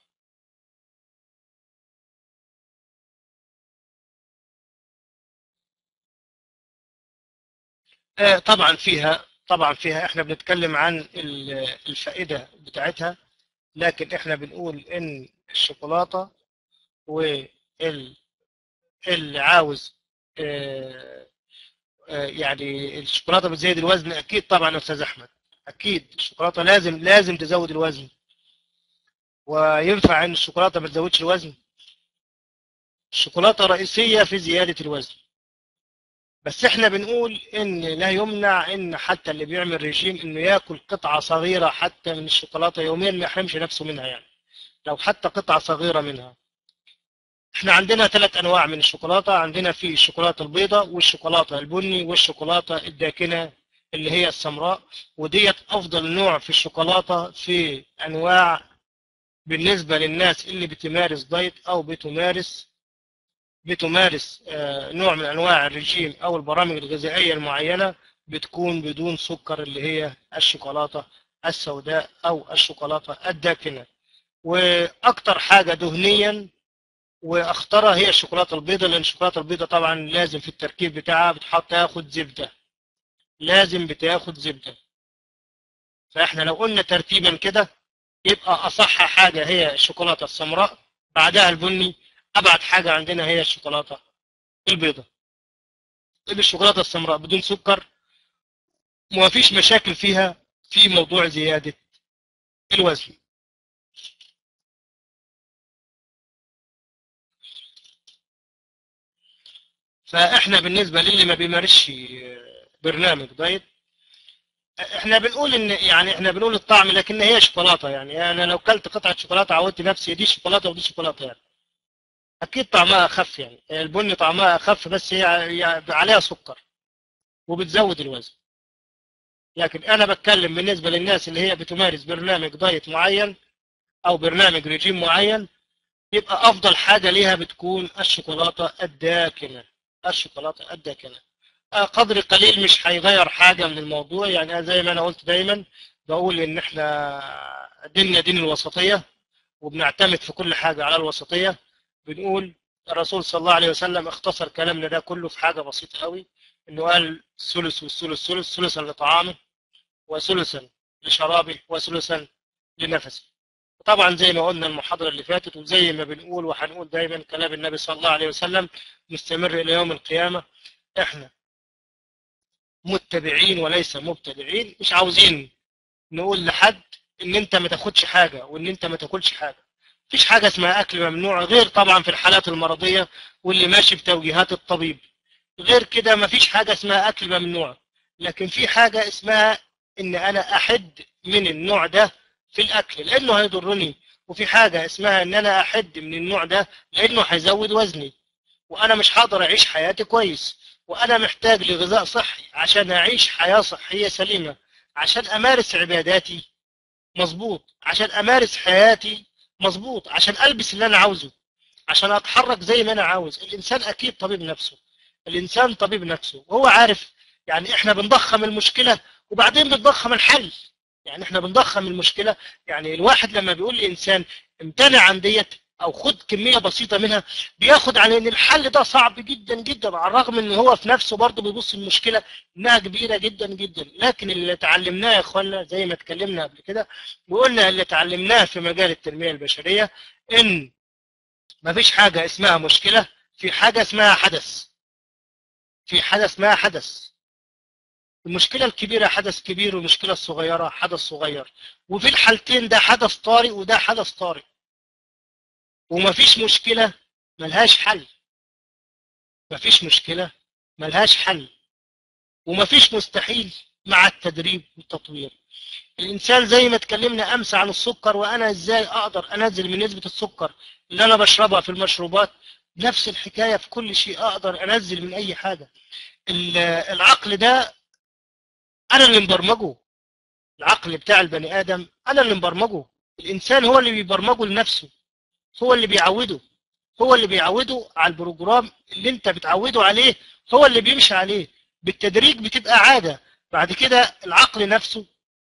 Speaker 2: آه، طبعا فيها طبعا فيها احنا بنتكلم عن ال- الفائدة بتاعتها لكن احنا بنقول ان الشوكولاتة وال اللي عاوز آه، آه، يعني الشوكولاتة بتزيد الوزن اكيد طبعا يا استاذ احمد اكيد الشوكولاتة لازم لازم تزود الوزن وينفع ان الشوكولاتة ما تزودش الوزن الشوكولاتة رئيسية في زيادة الوزن بس احنا بنقول ان لا يمنع ان حتى اللي بيعمل ريجيم انه ياكل قطعة صغيرة حتى من الشوكولاتة يوميا ما يحرمش نفسه منها يعني لو حتى قطعة صغيرة منها احنا عندنا ثلاث انواع من الشوكولاتة عندنا في الشوكولاتة البيضاء والشوكولاتة البني والشوكولاتة الداكنة اللي هي السمراء وديت افضل نوع في الشوكولاتة في انواع بالنسبة للناس اللي بتمارس دايت او بتمارس بتمارس آه، نوع من انواع الرجيم او البرامج الغذائيه المعينه بتكون بدون سكر اللي هي الشوكولاته السوداء او الشوكولاته الداكنه واكتر حاجه دهنيا واخطرها هي الشوكولاته البيضاء لان الشوكولاته البيضاء طبعا لازم في التركيب بتاعها بتحط تاخد زبده لازم بتاخد زبده فاحنا لو قلنا ترتيبا كده يبقى اصح حاجه هي الشوكولاته السمراء بعدها البني ابعد حاجه عندنا هي الشوكولاته البيضاء الشوكولاته السمراء بدون سكر وما فيش مشاكل فيها في موضوع زياده الوزن فاحنا بالنسبه للي ما بيمارسش برنامج دايت احنا بنقول ان يعني احنا بنقول الطعم لكن هي شوكولاته يعني انا لو كلت قطعه شوكولاته عودت نفسي دي شوكولاته ودي شوكولاته يعني اكيد طعمها اخف يعني البني طعمها اخف بس هي هي عليها سكر وبتزود الوزن لكن انا بتكلم بالنسبه للناس اللي هي بتمارس برنامج دايت معين او برنامج رجيم معين يبقى افضل حاجه ليها بتكون الشوكولاته الداكنه الشوكولاته الداكنه آه، قدر قليل مش هيغير حاجه من الموضوع يعني زي ما انا قلت دايما بقول ان احنا ديننا دين الوسطيه وبنعتمد في كل حاجه على الوسطيه بنقول الرسول صلى الله عليه وسلم اختصر كلامنا ده كله في حاجه بسيطه قوي انه قال ثلث والثلث ثلث ثلثا لطعامه وثلثا لشرابه وثلثا لنفسه طبعا زي ما قلنا المحاضرة اللي فاتت وزي ما بنقول وهنقول دايما كلام النبي صلى الله عليه وسلم مستمر إلى يوم القيامة احنا متبعين وليس مبتدعين مش عاوزين نقول لحد ان انت ما تاخدش حاجة وان انت ما تاكلش حاجة مفيش حاجة اسمها اكل ممنوع غير طبعا في الحالات المرضية واللي ماشي بتوجيهات الطبيب غير كده مفيش حاجة اسمها اكل ممنوع لكن في حاجة اسمها ان انا احد من النوع ده في الاكل لانه هيضرني وفي حاجة اسمها ان انا احد من النوع ده لانه هيزود وزني وانا مش هقدر اعيش حياتي كويس وانا محتاج لغذاء صحي عشان اعيش حياة صحية سليمة عشان امارس عباداتي مظبوط عشان امارس حياتي مظبوط عشان البس اللي انا عاوزه عشان اتحرك زي ما انا عاوز الانسان اكيد طبيب نفسه الانسان طبيب نفسه وهو عارف يعني احنا بنضخم المشكلة وبعدين بنضخم الحل يعني احنا بنضخم المشكلة يعني الواحد لما بيقول لإنسان امتنع عن ديت او خد كمية بسيطة منها بياخد على ان الحل ده صعب جدا جدا على الرغم ان هو في نفسه برضه بيبص المشكلة انها كبيرة جدا جدا لكن اللي اتعلمناه يا اخوانا زي ما اتكلمنا قبل كده وقلنا اللي اتعلمناه في مجال التنمية البشرية ان مفيش حاجة اسمها مشكلة في حاجة اسمها حدث في حدث ما حدث المشكلة الكبيرة حدث كبير والمشكلة الصغيرة حدث صغير وفي الحالتين ده حدث طارئ وده حدث طارئ ومفيش مشكلة ملهاش حل مفيش مشكلة ملهاش حل ومفيش مستحيل مع التدريب والتطوير الإنسان زي ما اتكلمنا أمس عن السكر وأنا إزاي أقدر أنزل من نسبة السكر اللي أنا بشربها في المشروبات نفس الحكاية في كل شيء أقدر أنزل من أي حاجة العقل ده انا اللي مبرمجه العقل بتاع البني ادم انا اللي مبرمجه الانسان هو اللي بيبرمجه لنفسه هو اللي بيعوده هو اللي بيعوده على البروجرام اللي انت بتعوده عليه هو اللي بيمشي عليه بالتدريج بتبقى عادة بعد كده العقل نفسه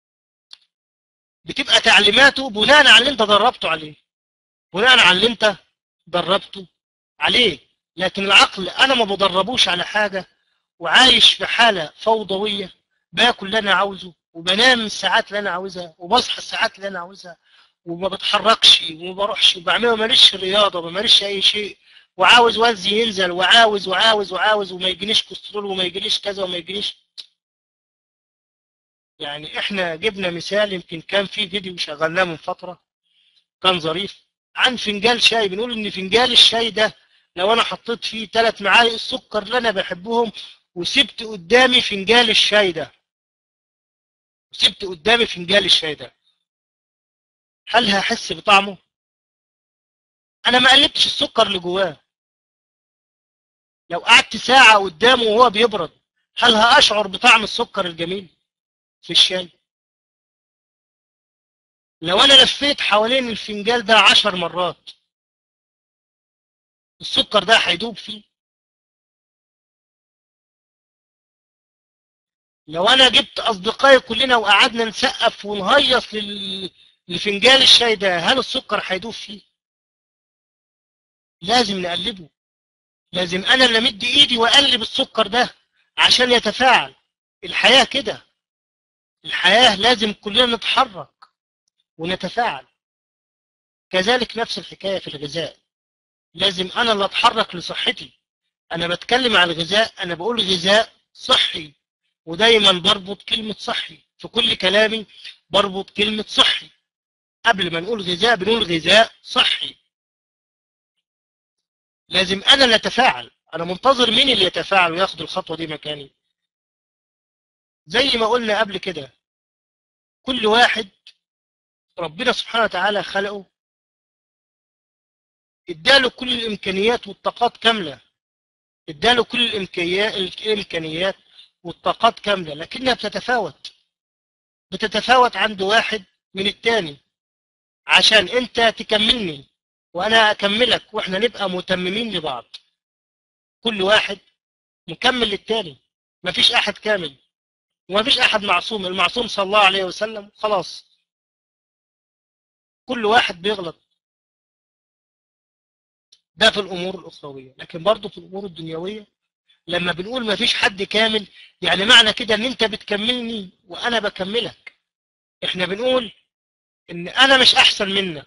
Speaker 2: بتبقى تعليماته بناء على اللي انت دربته عليه بناء على اللي انت دربته عليه لكن العقل انا ما بدربوش على حاجة وعايش في حالة فوضوية باكل اللي انا عاوزه وبنام الساعات اللي انا عاوزها وبصحى الساعات اللي انا عاوزها وما بتحركش وما بروحش وبعمل ما ماليش رياضه وما ماليش اي شيء وعاوز وزني ينزل وعاوز وعاوز وعاوز وما يجينيش كوليسترول وما يجينيش كذا وما يجينيش يعني احنا جبنا مثال يمكن كان في فيديو شغلناه من فتره كان ظريف عن فنجان شاي بنقول ان فنجان الشاي ده لو انا حطيت فيه ثلاث معالق السكر اللي انا بحبهم وسبت قدامي فنجان الشاي ده وسبت قدامي فنجان الشاي ده هل هحس بطعمه انا ما قلبتش السكر اللي جواه لو قعدت ساعة قدامه وهو بيبرد هل هأشعر بطعم السكر الجميل في الشاي لو انا لفيت حوالين الفنجان ده عشر مرات السكر ده هيدوب فيه لو انا جبت اصدقائي كلنا وقعدنا نسقف ونهيص لل... لفنجان الشاي ده هل السكر هيدوب فيه لازم نقلبه لازم انا اللي امد ايدي واقلب السكر ده عشان يتفاعل الحياة كده الحياة لازم كلنا نتحرك ونتفاعل كذلك نفس الحكاية في الغذاء لازم انا اللي اتحرك لصحتي انا بتكلم عن الغذاء انا بقول غذاء صحي ودايما بربط كلمة صحي في كل كلامي بربط كلمة صحي قبل ما نقول غذاء بنقول غذاء صحي لازم انا اللي اتفاعل انا منتظر مين اللي يتفاعل وياخد الخطوه دي مكاني زي ما قلنا قبل كده كل واحد ربنا سبحانه وتعالى خلقه اداله كل الامكانيات والطاقات كامله اداله كل الامكانيات الامكانيات والطاقات كامله لكنها بتتفاوت بتتفاوت عند واحد من التاني عشان انت تكملني وانا اكملك واحنا نبقى متممين لبعض كل واحد مكمل للتاني مفيش احد كامل ومفيش احد معصوم المعصوم صلى الله عليه وسلم خلاص كل واحد بيغلط ده في الامور الاخرويه لكن برضه في الامور الدنيويه لما بنقول مفيش حد كامل يعني معنى كده ان انت بتكملني وانا بكملك احنا بنقول ان انا مش احسن منك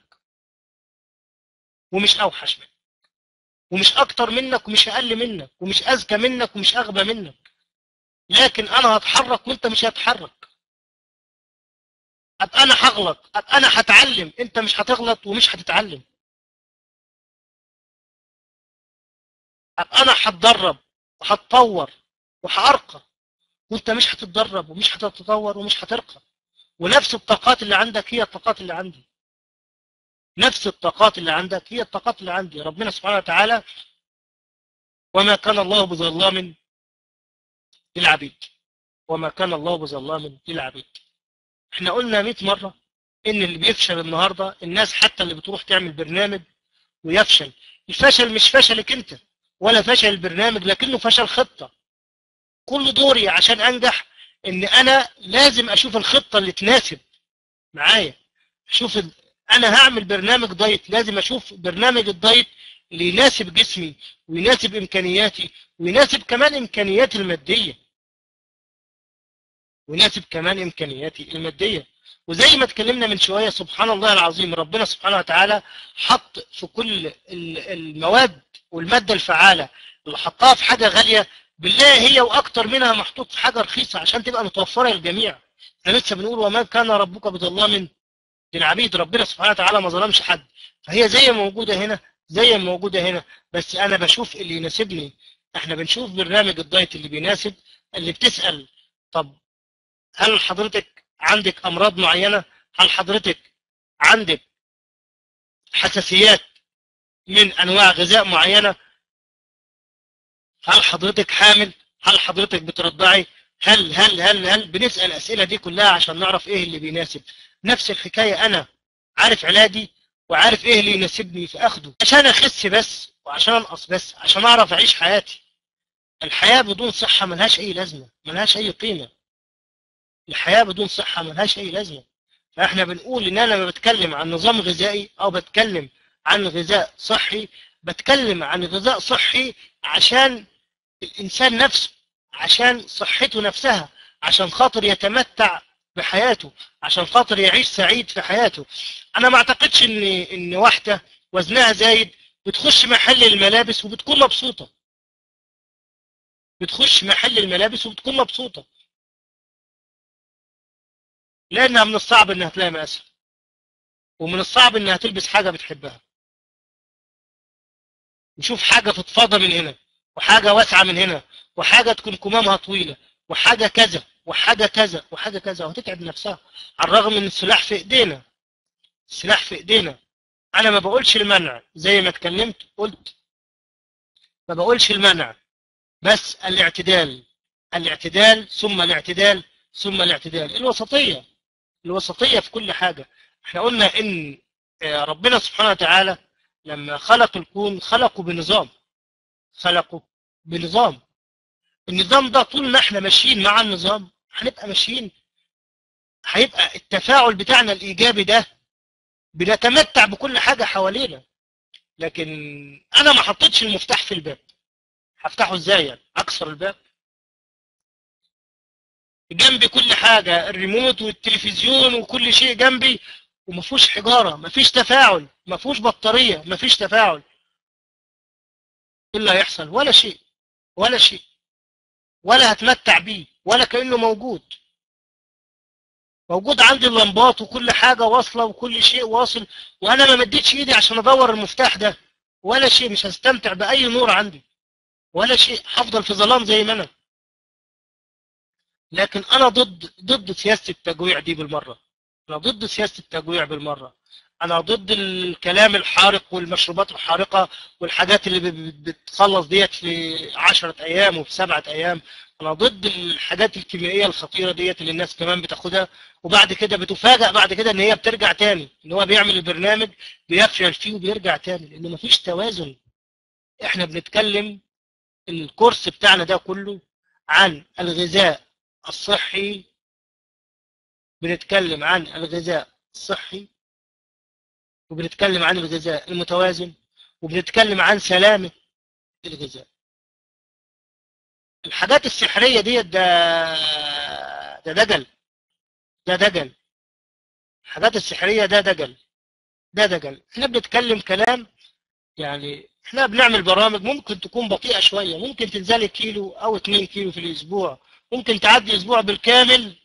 Speaker 2: ومش اوحش منك ومش اكتر منك ومش اقل منك ومش اذكى منك ومش اغبى منك لكن انا هتحرك وانت مش هتحرك ابقى انا هغلط ابقى انا هتعلم انت مش هتغلط ومش هتتعلم ابقى انا هتدرب وهتطور وهارقى وانت مش هتتدرب ومش هتتطور ومش هترقى ونفس الطاقات اللي عندك هي الطاقات اللي عندي نفس الطاقات اللي عندك هي الطاقات اللي عندي ربنا سبحانه وتعالى وما كان الله بظلام للعبيد وما كان الله بظلام للعبيد احنا قلنا 100 مرة ان اللي بيفشل النهاردة الناس حتى اللي بتروح تعمل برنامج ويفشل الفشل مش فشلك انت ولا فشل البرنامج لكنه فشل خطة كل دوري عشان انجح ان انا لازم اشوف الخطة اللي تناسب معايا اشوف ال... انا هعمل برنامج دايت لازم اشوف برنامج الدايت اللي يناسب جسمي ويناسب امكانياتي ويناسب كمان امكانياتي المادية ويناسب كمان امكانياتي المادية وزي ما اتكلمنا من شوية سبحان الله العظيم ربنا سبحانه وتعالى حط في كل المواد والمادة الفعالة اللي حطها في حاجة غالية بالله هي واكتر منها محطوط في حاجة رخيصة عشان تبقى متوفرة للجميع احنا لسه بنقول وما كان ربك بظلام للعبيد ربنا سبحانه وتعالى ما ظلمش حد فهي زي ما موجودة هنا زي ما موجودة هنا بس انا بشوف اللي يناسبني احنا بنشوف برنامج الدايت اللي بيناسب اللي بتسأل طب هل حضرتك عندك امراض معينة هل حضرتك عندك حساسيات من انواع غذاء معينة هل حضرتك حامل هل حضرتك بترضعي هل هل هل هل بنسأل الأسئلة دي كلها عشان نعرف ايه اللي بيناسب نفس الحكاية انا عارف علاجي وعارف ايه اللي يناسبني فاخده عشان اخس بس وعشان انقص بس عشان اعرف اعيش حياتي الحياة بدون صحة ملهاش اي لازمة ملهاش اي قيمة الحياة بدون صحة ملهاش اي لازمة فاحنا بنقول ان انا لما بتكلم عن نظام غذائي او بتكلم عن غذاء صحي بتكلم عن غذاء صحي عشان الانسان نفسه عشان صحته نفسها عشان خاطر يتمتع بحياته عشان خاطر يعيش سعيد في حياته انا ما اعتقدش ان ان واحده وزنها زايد بتخش محل الملابس وبتكون مبسوطه بتخش محل الملابس وبتكون مبسوطه لانها من الصعب انها تلاقي مقاسها ومن الصعب انها تلبس حاجه بتحبها نشوف حاجه فضفاضه من هنا وحاجه واسعه من هنا وحاجه تكون كمامها طويله وحاجه كذا وحاجه كذا وحاجه كذا وهتتعب نفسها على الرغم ان السلاح في ايدينا السلاح في ايدينا انا ما بقولش المنع زي ما اتكلمت قلت ما بقولش المنع بس الاعتدال الاعتدال ثم الاعتدال ثم الاعتدال الوسطيه الوسطيه في كل حاجه احنا قلنا ان ربنا سبحانه وتعالى لما خلق الكون خلقه بنظام خلقه بنظام النظام ده طول ما احنا ماشيين مع النظام هنبقى ماشيين هيبقى التفاعل بتاعنا الايجابي ده بنتمتع بكل حاجة حوالينا لكن انا ما حطيتش المفتاح في الباب هفتحه ازاي يعني اكسر الباب جنبي كل حاجة الريموت والتلفزيون وكل شيء جنبي وما فيهوش حجارة ما فيش تفاعل ما فيهوش بطارية ما فيش تفاعل ايه اللي هيحصل ولا شيء ولا شيء ولا هتمتع بيه ولا كأنه موجود موجود عندي اللمبات وكل حاجة واصلة وكل شيء واصل وانا ما مديتش ايدي عشان ادور المفتاح ده ولا شيء مش هستمتع باي نور عندي ولا شيء هفضل في ظلام زي ما انا لكن انا ضد ضد سياسه التجويع دي بالمره انا ضد سياسه التجويع بالمره انا ضد الكلام الحارق والمشروبات الحارقه والحاجات اللي بتخلص ديت في 10 ايام وفي سبعة ايام انا ضد الحاجات الكيميائيه الخطيره ديت اللي الناس كمان بتاخدها وبعد كده بتفاجئ بعد كده ان هي بترجع تاني ان هو بيعمل البرنامج بيفشل فيه وبيرجع تاني لان مفيش توازن احنا بنتكلم الكورس بتاعنا ده كله عن الغذاء الصحي بنتكلم عن الغذاء الصحي وبنتكلم عن الغذاء المتوازن وبنتكلم عن سلامة الغذاء الحاجات السحرية دي ده ده دجل ده دجل الحاجات السحرية ده دجل ده دجل احنا بنتكلم كلام يعني احنا بنعمل برامج ممكن تكون بطيئة شوية ممكن تنزلي كيلو او اتنين كيلو في الاسبوع ممكن تعدي اسبوع بالكامل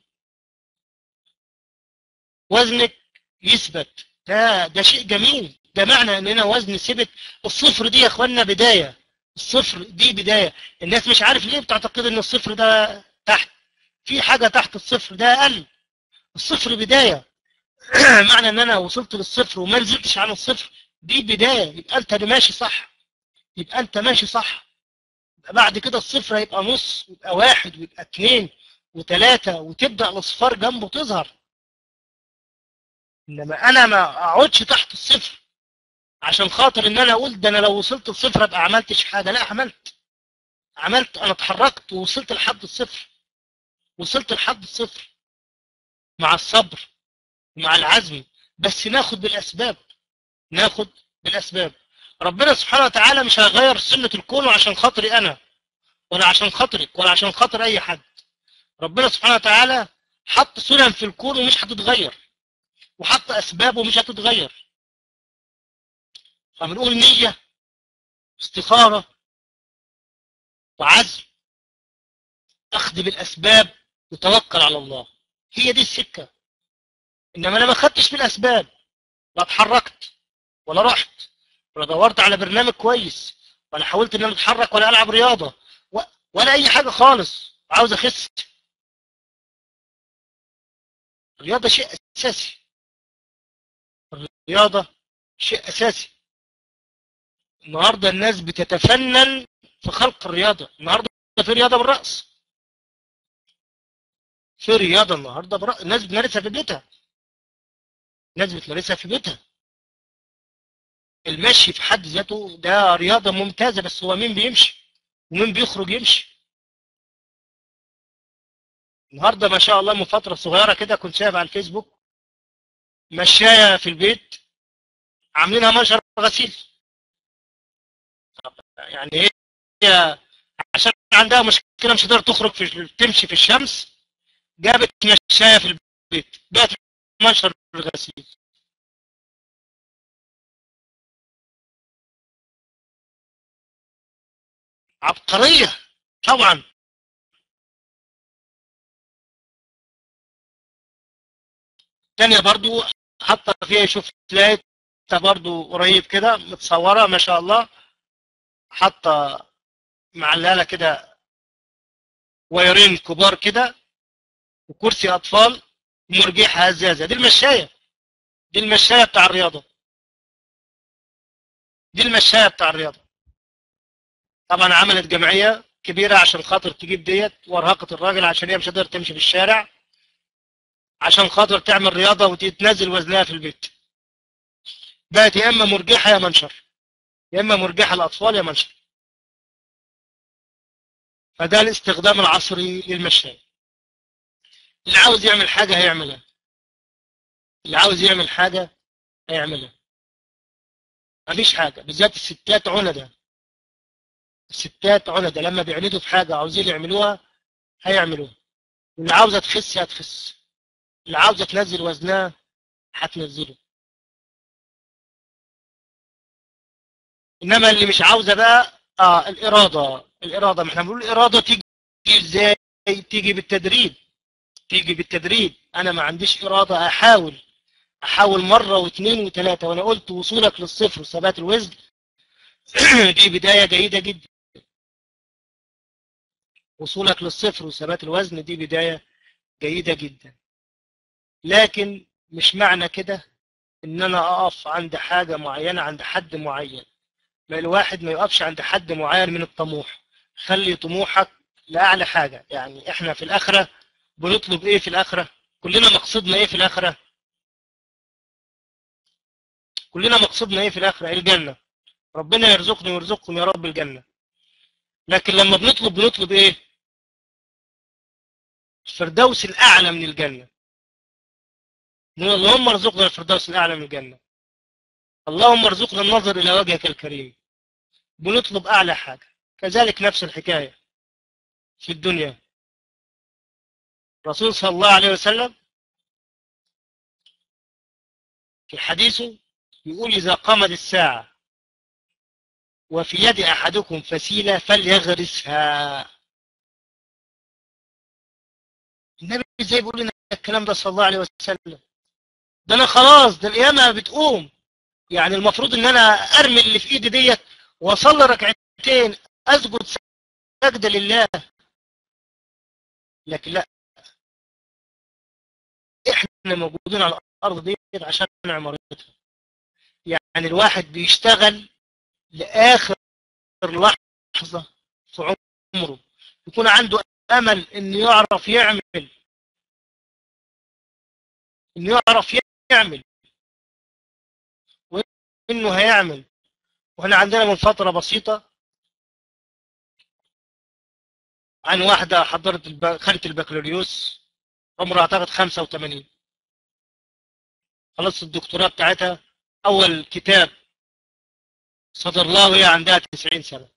Speaker 2: وزنك يثبت ده ده شيء جميل ده معنى اننا وزن ثبت الصفر دي يا اخوانا بداية الصفر دي بداية الناس مش عارف ليه بتعتقد ان الصفر ده تحت في حاجة تحت الصفر ده اقل الصفر بداية معنى ان انا وصلت للصفر وما نزلتش عن الصفر دي بداية يبقى انت ماشي صح يبقى انت ماشي صح يبقى بعد كده الصفر هيبقى نص ويبقى واحد ويبقى اتنين وتلاتة وتبدأ الاصفار جنبه تظهر انما انا ما اقعدش تحت الصفر عشان خاطر ان انا اقول ده انا لو وصلت الصفر ابقى عملتش حاجه لا عملت عملت انا اتحركت ووصلت لحد الصفر وصلت لحد الصفر مع الصبر مع العزم بس ناخد بالاسباب ناخد بالاسباب ربنا سبحانه وتعالى مش هيغير سنه الكون عشان خاطري انا ولا عشان خاطرك ولا عشان خاطر اي حد ربنا سبحانه وتعالى حط سنن في الكون ومش هتتغير وحط اسباب ومش هتتغير فبنقول نية استخارة وعزم اخذ بالاسباب وتوكل على الله هي دي السكة انما انا ما خدتش بالاسباب لا اتحركت ولا رحت ولا دورت على برنامج كويس ولا حاولت ان انا اتحرك ولا العب رياضة ولا اي حاجة خالص عاوز اخس الرياضة شيء اساسي الرياضة شيء أساسي النهاردة الناس بتتفنن في خلق الرياضة النهاردة في رياضة بالرأس في رياضة النهاردة برأس الناس بتمارسها في بيتها الناس بتمارسها في بيتها المشي في حد ذاته ده رياضة ممتازة بس هو مين بيمشي ومين بيخرج يمشي النهاردة ما شاء الله من فترة صغيرة كده كنت شايف على الفيسبوك مشاية في البيت عاملينها منشر غسيل يعني هي عشان عندها مشكلة مش قادرة تخرج في تمشي في الشمس جابت مشاية في البيت بقت منشر الغسيل عبقرية طبعا تانية برضو حتى فيها شوف تلاقي برضو قريب كده متصورة ما شاء الله حاطة معلالة كده وايرين كبار كده وكرسي أطفال ومرجيحة هزازة دي المشاية دي المشاية بتاع الرياضة دي المشاية بتاع الرياضة طبعا عملت جمعية كبيرة عشان خاطر تجيب ديت وارهقت الراجل عشان هي مش قادرة تمشي في الشارع عشان خاطر تعمل رياضة وتتنزل وزنها في البيت بقت يا إما مرجحة يا منشر يا إما مرجحة الأطفال يا منشر فده الاستخدام العصري للمشاية اللي عاوز يعمل حاجة هيعملها اللي عاوز يعمل حاجة هيعملها مفيش حاجة بالذات الستات عندة الستات عندة لما بيعندوا في حاجة عاوزين يعملوها هيعملوها واللي عاوزة تخس هتخس اللي عاوزة تنزل وزنها هتنزله انما اللي مش عاوزة بقى اه الارادة الارادة ما احنا بنقول الارادة تيجي ازاي تيجي بالتدريب تيجي بالتدريب انا ما عنديش ارادة احاول احاول مرة واثنين وثلاثة وانا قلت وصولك للصفر وثبات الوزن دي بداية جيدة جدا وصولك للصفر وثبات الوزن دي بداية جيدة جدا لكن مش معنى كده ان انا اقف عند حاجة معينة عند حد معين ما الواحد ما يقفش عند حد معين من الطموح خلي طموحك لأعلى حاجة يعني احنا في الآخرة بنطلب ايه في الآخرة كلنا مقصودنا ايه في الآخرة كلنا مقصودنا ايه في الآخرة الجنة ربنا يرزقني ويرزقكم يا رب الجنة لكن لما بنطلب بنطلب ايه الفردوس الأعلى من الجنة نقول اللهم ارزقنا الفردوس الأعلى من الجنة اللهم ارزقنا النظر إلى وجهك الكريم بنطلب أعلى حاجة كذلك نفس الحكاية في الدنيا الرسول صلى الله عليه وسلم في حديثه يقول إذا قامت الساعة وفي يد أحدكم فسيلة فليغرسها النبي ازاي بيقول لنا الكلام ده صلى الله عليه وسلم ده انا خلاص ده القيامه بتقوم يعني المفروض ان انا ارمي اللي في ايدي ديت واصلي ركعتين اسجد سجده لله لكن لا احنا موجودين على الارض ديت عشان عمارتها يعني الواحد بيشتغل لاخر لحظه في عمره يكون عنده امل انه يعرف يعمل انه يعرف يعمل وانه هيعمل واحنا عندنا من فتره بسيطه عن واحده حضرت الب... خدت البكالوريوس عمرها اعتقد 85 خلصت الدكتوراه بتاعتها اول كتاب صدر لها وهي عندها 90 سنه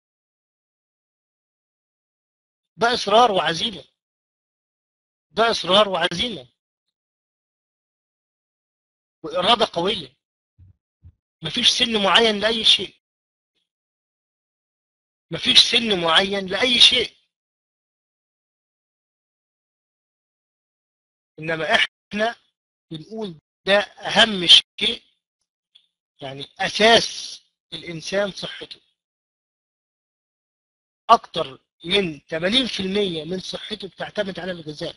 Speaker 2: ده اصرار وعزيمه ده اصرار وعزيمه واراده قويه مفيش سن معين لاي شيء مفيش سن معين لاي شيء انما احنا بنقول ده اهم شيء يعني اساس الانسان صحته اكتر من 80% من صحته بتعتمد على الغذاء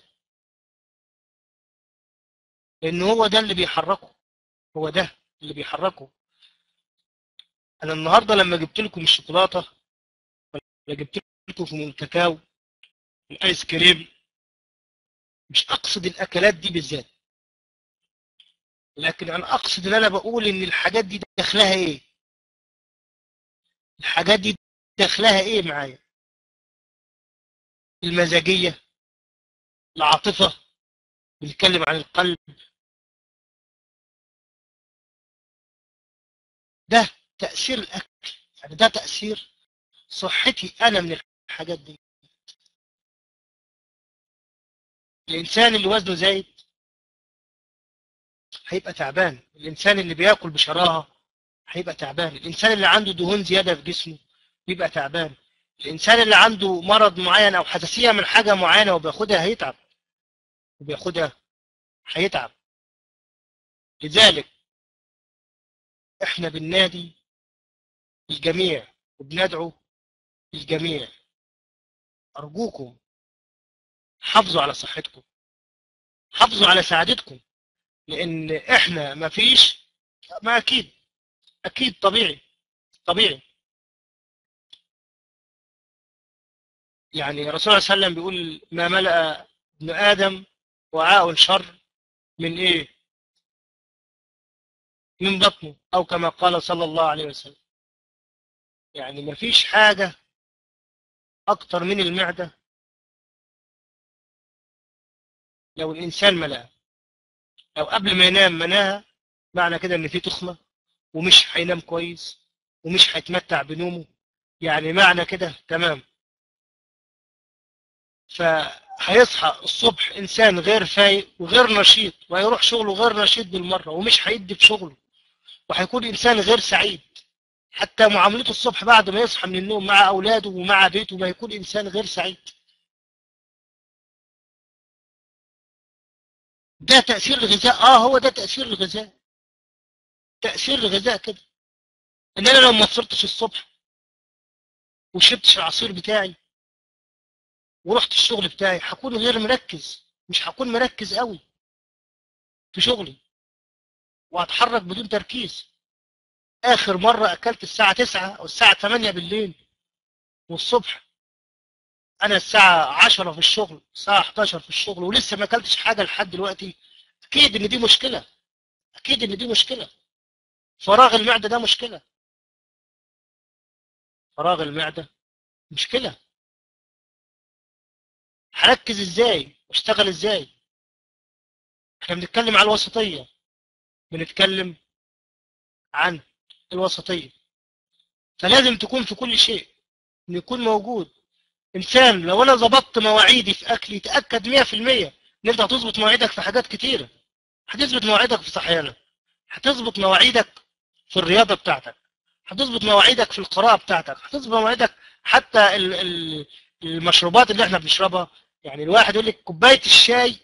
Speaker 2: لان هو ده اللي بيحركه هو ده اللي بيحركه انا النهارده لما جبت لكم الشوكولاته ولا جبت لكم الكاكاو الايس كريم مش اقصد الاكلات دي بالذات لكن انا اقصد ان انا بقول ان الحاجات دي دخلها ايه الحاجات دي دخلها ايه معايا المزاجيه العاطفه بنتكلم عن القلب ده تأثير الأكل يعني ده تأثير صحتي أنا من الحاجات دي الإنسان اللي وزنه زايد هيبقى تعبان الإنسان اللي بياكل بشراهة هيبقى تعبان الإنسان اللي عنده دهون زيادة في جسمه بيبقى تعبان الإنسان اللي عنده مرض معين أو حساسية من حاجة معينة وبياخدها هيتعب وبياخدها هيتعب لذلك احنا بننادي الجميع وبندعو الجميع أرجوكم حافظوا على صحتكم حافظوا على سعادتكم لأن إحنا ما فيش ما أكيد أكيد طبيعي طبيعي يعني الرسول صلى الله عليه وسلم بيقول ما ملأ ابن آدم وعاء شر من إيه من بطنه أو كما قال صلى الله عليه وسلم يعني ما فيش حاجة أكتر من المعدة لو الإنسان ملأها لو قبل ما ينام مناها معنى كده إن في تخمة ومش هينام كويس ومش هيتمتع بنومه يعني معنى كده تمام فهيصحى الصبح إنسان غير فايق وغير نشيط وهيروح شغله غير نشيط بالمرة ومش هيدي في شغله وهيكون إنسان غير سعيد حتى معاملته الصبح بعد ما يصحى من النوم مع أولاده ومع بيته ما يكون إنسان غير سعيد ده تأثير الغذاء آه هو ده تأثير الغذاء تأثير الغذاء كده إن أنا لو ما فطرتش الصبح وشربتش العصير بتاعي ورحت الشغل بتاعي هكون غير مركز مش هكون مركز قوي في شغلي وهتحرك بدون تركيز اخر مرة اكلت الساعة 9 او الساعة 8 بالليل والصبح انا الساعة 10 في الشغل الساعة 11 في الشغل ولسه ما اكلتش حاجة لحد دلوقتي اكيد ان دي مشكلة اكيد ان دي مشكلة فراغ المعدة ده مشكلة فراغ المعدة مشكلة هركز ازاي واشتغل ازاي احنا بنتكلم عن الوسطية بنتكلم عن الوسطية فلازم تكون في كل شيء ان يكون موجود انسان لو انا ظبطت مواعيدي في اكلي تاكد 100% ان انت هتظبط مواعيدك في حاجات كتيره هتظبط مواعيدك في صحيانك هتظبط مواعيدك في الرياضه بتاعتك هتظبط مواعيدك في القراءه بتاعتك هتظبط مواعيدك حتى ال- ال- المشروبات اللي احنا بنشربها يعني الواحد يقول لك كوبايه الشاي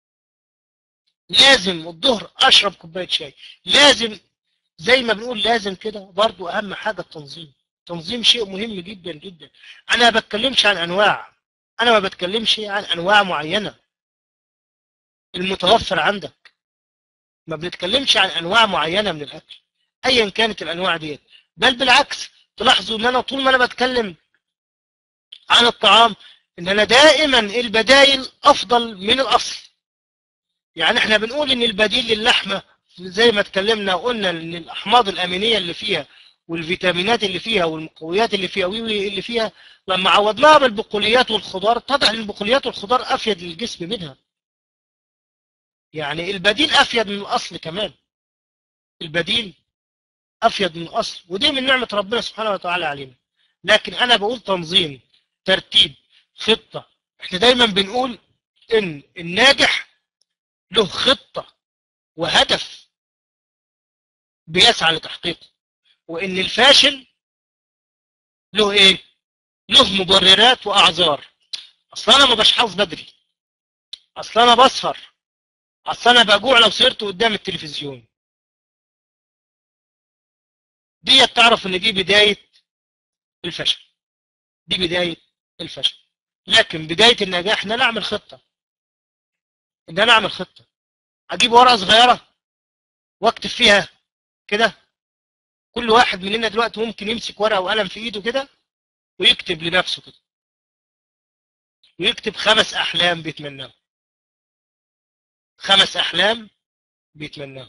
Speaker 2: لازم الظهر اشرب كوبايه شاي لازم زي ما بنقول لازم كده برضو اهم حاجه التنظيم التنظيم شيء مهم جدا جدا انا ما بتكلمش عن انواع انا ما بتكلمش عن انواع معينه المتوفر عندك ما بنتكلمش عن انواع معينه من الاكل ايا كانت الانواع ديت بل بالعكس تلاحظوا ان انا طول ما انا بتكلم عن الطعام ان انا دائما البدايل افضل من الاصل يعني احنا بنقول ان البديل للحمه زي ما اتكلمنا وقلنا ان الاحماض الامينيه اللي فيها والفيتامينات اللي فيها والمقويات اللي فيها وي اللي فيها لما عوضناها بالبقوليات والخضار اتضح ان البقوليات والخضار افيد للجسم منها يعني البديل افيد من الاصل كمان البديل افيد من الاصل ودي من نعمه ربنا سبحانه وتعالى علينا لكن انا بقول تنظيم ترتيب خطه احنا دايما بنقول ان الناجح له خطه وهدف بيسعى لتحقيقه وان الفاشل له ايه له مبررات واعذار اصل انا ما بشحوش بدري اصل انا بسهر اصل انا بجوع لو سهرت قدام التلفزيون دي تعرف ان دي بداية الفشل دي بداية الفشل لكن بداية النجاح ان انا اعمل خطة ان انا اعمل خطة اجيب ورقة صغيرة واكتب فيها كده كل واحد مننا دلوقتي ممكن يمسك ورقة وقلم في ايده كده ويكتب لنفسه كده ويكتب خمس احلام بيتمناها خمس احلام بيتمناها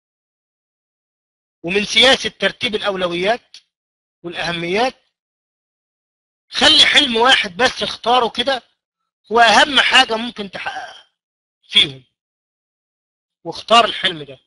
Speaker 2: ومن سياسة ترتيب الاولويات والاهميات خلي حلم واحد بس اختاره كده هو اهم حاجة ممكن تحققها فيهم واختار الحلم ده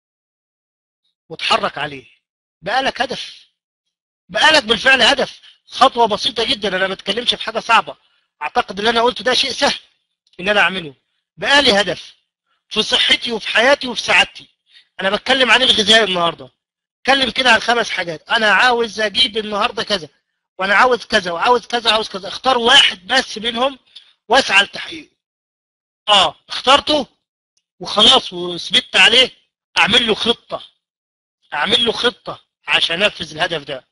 Speaker 2: وتحرك عليه بقالك هدف بقالك بالفعل هدف خطوة بسيطة جدا انا ما بتكلمش في حاجة صعبة اعتقد اللي انا قلته ده شيء سهل ان انا اعمله بقالي هدف في صحتي وفي حياتي وفي سعادتي انا بتكلم عن الغذاء النهارده اتكلم كده عن خمس حاجات انا عاوز اجيب النهارده كذا وانا عاوز كذا وعاوز كذا عاوز كذا اختار واحد بس منهم واسعى لتحقيقه اه اخترته وخلاص وثبت عليه اعمل له خطه اعمل له خطه عشان انفذ الهدف ده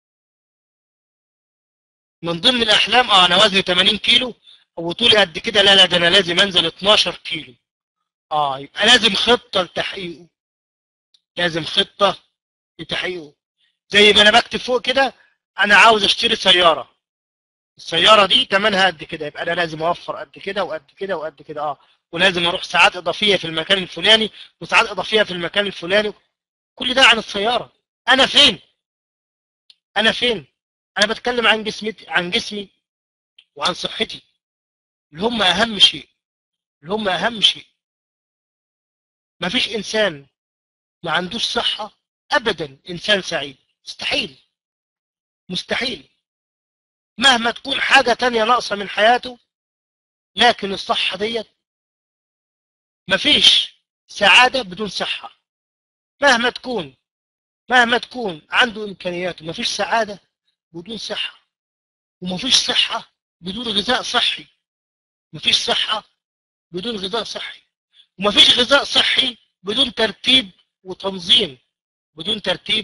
Speaker 2: من ضمن الاحلام اه انا وزني 80 كيلو وطولي قد كده لا لا ده انا لازم انزل 12 كيلو اه يبقى لازم خطه لتحقيقه لازم خطه لتحقيقه زي ما انا بكتب فوق كده انا عاوز اشتري سياره السياره دي ثمنها قد كده يبقى انا لازم اوفر قد كده وقد كده وقد كده اه ولازم اروح ساعات اضافيه في المكان الفلاني وساعات اضافيه في المكان الفلاني كل ده عن السياره انا فين انا فين انا بتكلم عن جسمي عن جسمي وعن صحتي اللي هم اهم شيء اللي هم اهم شيء ما فيش انسان ما عندوش صحة ابدا انسان سعيد مستحيل مستحيل مهما تكون حاجة تانية ناقصة من حياته لكن الصحة ديت مفيش سعادة بدون صحة مهما تكون مهما تكون عنده إمكانيات ومفيش سعادة بدون صحة ومفيش صحة بدون غذاء صحي مفيش صحة بدون غذاء صحي ومفيش غذاء صحي بدون ترتيب وتنظيم بدون ترتيب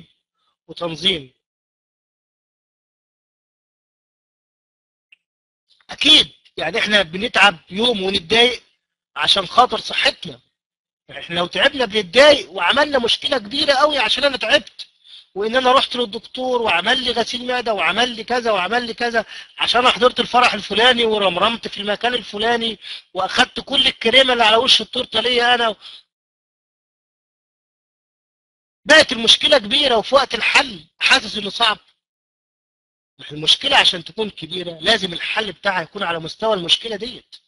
Speaker 2: وتنظيم أكيد يعني احنا بنتعب يوم ونتضايق عشان خاطر صحتنا يعني احنا لو تعبنا بنتضايق وعملنا مشكلة كبيرة قوي عشان انا تعبت وان انا رحت للدكتور وعمل لي غسيل معده وعمل لي كذا وعمل لي كذا عشان أنا حضرت الفرح الفلاني ورمرمت في المكان الفلاني واخدت كل الكريمه اللي على وش التورته ليا انا بقت المشكله كبيره وفي وقت الحل حاسس انه صعب المشكله عشان تكون كبيره لازم الحل بتاعها يكون على مستوى المشكله ديت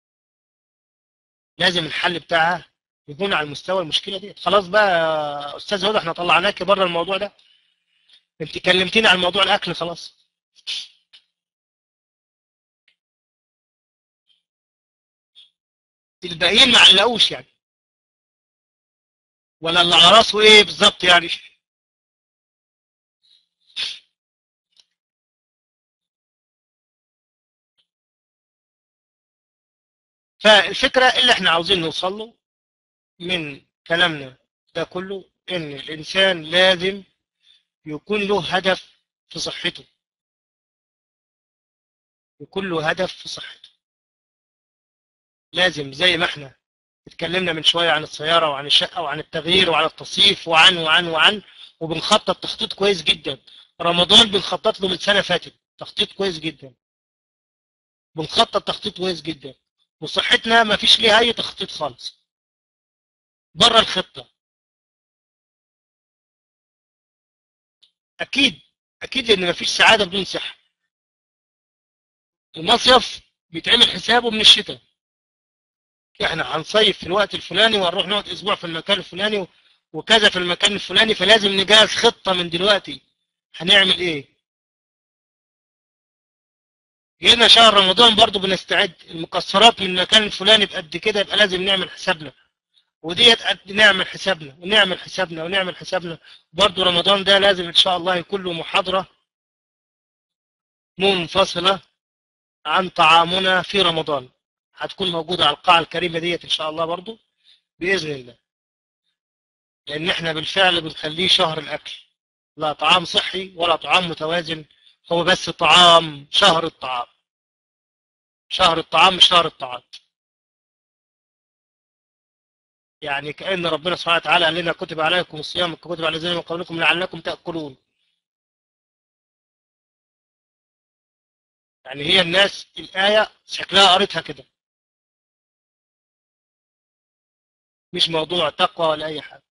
Speaker 2: لازم الحل بتاعها يكون على مستوى المشكله ديت خلاص بقى يا استاذ هدى احنا طلعناكي بره الموضوع ده انت كلمتيني عن موضوع الاكل خلاص الباقيين ما علقوش يعني ولا اللي على راسه ايه بالظبط يعني فالفكرة اللي احنا عاوزين نوصل له من كلامنا ده كله ان الانسان لازم يكون له هدف في صحته يكون له هدف في صحته لازم زي ما احنا اتكلمنا من شوية عن السيارة وعن الشقة وعن التغيير وعن التصيف وعن وعن وعن وبنخطط تخطيط كويس جدا رمضان بنخطط له من سنة فاتت تخطيط كويس جدا بنخطط تخطيط كويس جدا وصحتنا ما فيش ليها اي تخطيط خالص بره الخطة اكيد اكيد ان ما فيش سعادة بدون صحة المصيف بيتعمل حسابه من الشتاء احنا هنصيف في الوقت الفلاني وهنروح نقعد اسبوع في المكان الفلاني وكذا في المكان الفلاني فلازم نجهز خطة من دلوقتي هنعمل ايه جينا شهر رمضان برضو بنستعد المكسرات من المكان الفلاني بقد كده يبقى لازم نعمل حسابنا وديت قد نعمل حسابنا ونعمل حسابنا ونعمل حسابنا برضو رمضان ده لازم ان شاء الله يكون له محاضرة منفصلة عن طعامنا في رمضان هتكون موجودة على القاعة الكريمة ديت ان شاء الله برضو بإذن الله لان احنا بالفعل بنخليه شهر الاكل لا طعام صحي ولا طعام متوازن هو بس طعام شهر الطعام شهر الطعام مش شهر الطاعات يعني كأن ربنا سبحانه وتعالى قال لنا كتب عليكم الصيام كتب على الذين من قبلكم لعلكم تأكلون يعني هي الناس الآية شكلها قريتها كده مش موضوع تقوى ولا أي حاجة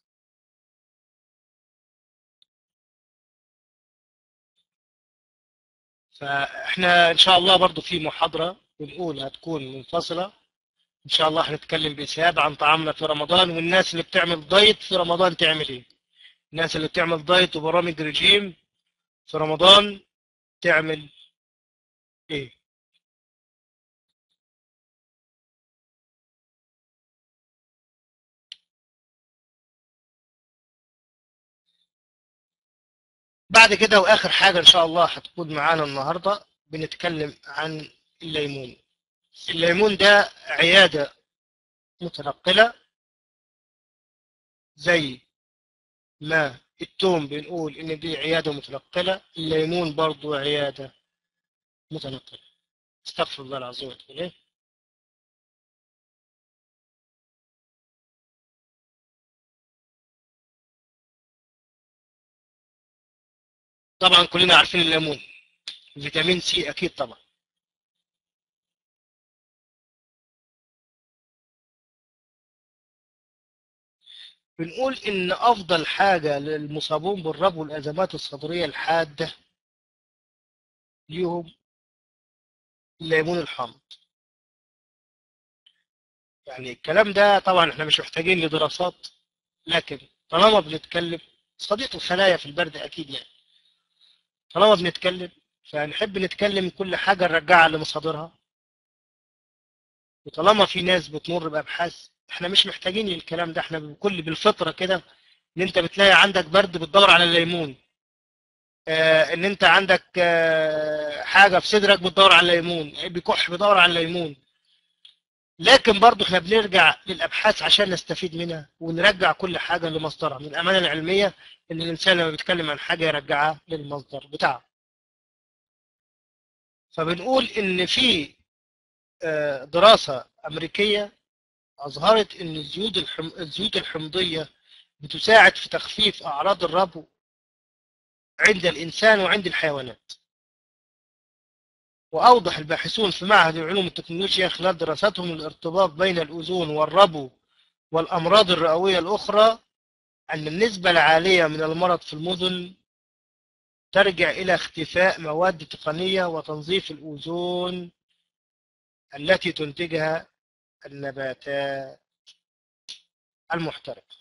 Speaker 2: فاحنا ان شاء الله برضو في محاضرة بنقول هتكون منفصلة ان شاء الله هنتكلم بإسهاب عن طعامنا في رمضان والناس اللي بتعمل دايت في رمضان تعمل ايه الناس اللي بتعمل دايت وبرامج رجيم في رمضان تعمل ايه بعد كده واخر حاجة ان شاء الله هتكون معانا النهاردة بنتكلم عن الليمون الليمون ده عيادة متنقلة زي ما التوم بنقول ان دي عيادة متنقلة الليمون برضو عيادة متنقلة استغفر الله العظيم واتوب اليه طبعا كلنا عارفين الليمون فيتامين سي اكيد طبعا بنقول ان افضل حاجة للمصابون بالربو والازمات الصدرية الحادة ليهم الليمون الحامض يعني الكلام ده طبعا احنا مش محتاجين لدراسات لكن طالما بنتكلم صديق الخلايا في البرد اكيد يعني طالما بنتكلم فنحب نتكلم كل حاجة نرجعها لمصادرها وطالما في ناس بتمر بأبحاث احنا مش محتاجين الكلام ده احنا بكل بالفطرة كده ان انت بتلاقي عندك برد بتدور على الليمون اه ان انت عندك اه حاجة في صدرك بتدور على الليمون بيكح بيدور على الليمون لكن برضو احنا بنرجع للأبحاث عشان نستفيد منها ونرجع كل حاجة لمصدرها من الأمانة العلمية ان الإنسان لما بيتكلم عن حاجة يرجعها للمصدر بتاعه فبنقول ان في آه، دراسة أمريكية أظهرت أن الزيوت الحم... الزيوت الحمضية بتساعد في تخفيف أعراض الربو عند الإنسان وعند الحيوانات وأوضح الباحثون في معهد العلوم التكنولوجيا خلال دراستهم الارتباط بين الأوزون والربو والأمراض الرئوية الأخرى أن النسبة العالية من المرض في المدن ترجع إلى اختفاء مواد تقنية وتنظيف الأوزون التي تنتجها النباتات المحترقة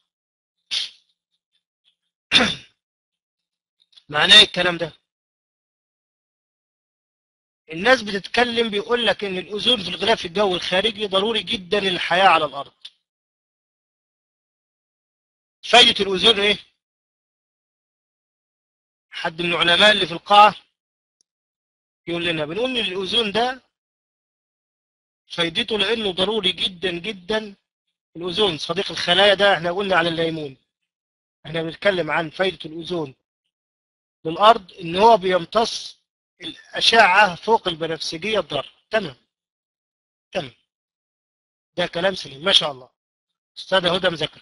Speaker 2: معناه الكلام ده الناس بتتكلم بيقول لك ان الاوزون في الغلاف الجوي الخارجي ضروري جدا للحياة على الارض فايدة الاوزون ايه حد من العلماء اللي في القاعة يقول لنا بنقول ان الاوزون ده فايدته لانه ضروري جدا جدا الاوزون صديق الخلايا ده احنا قلنا على الليمون احنا بنتكلم عن فايدة الاوزون للارض ان هو بيمتص الاشعة فوق البنفسجية الضارة تمام تمام ده كلام سليم ما شاء الله استاذة هدى مذاكرة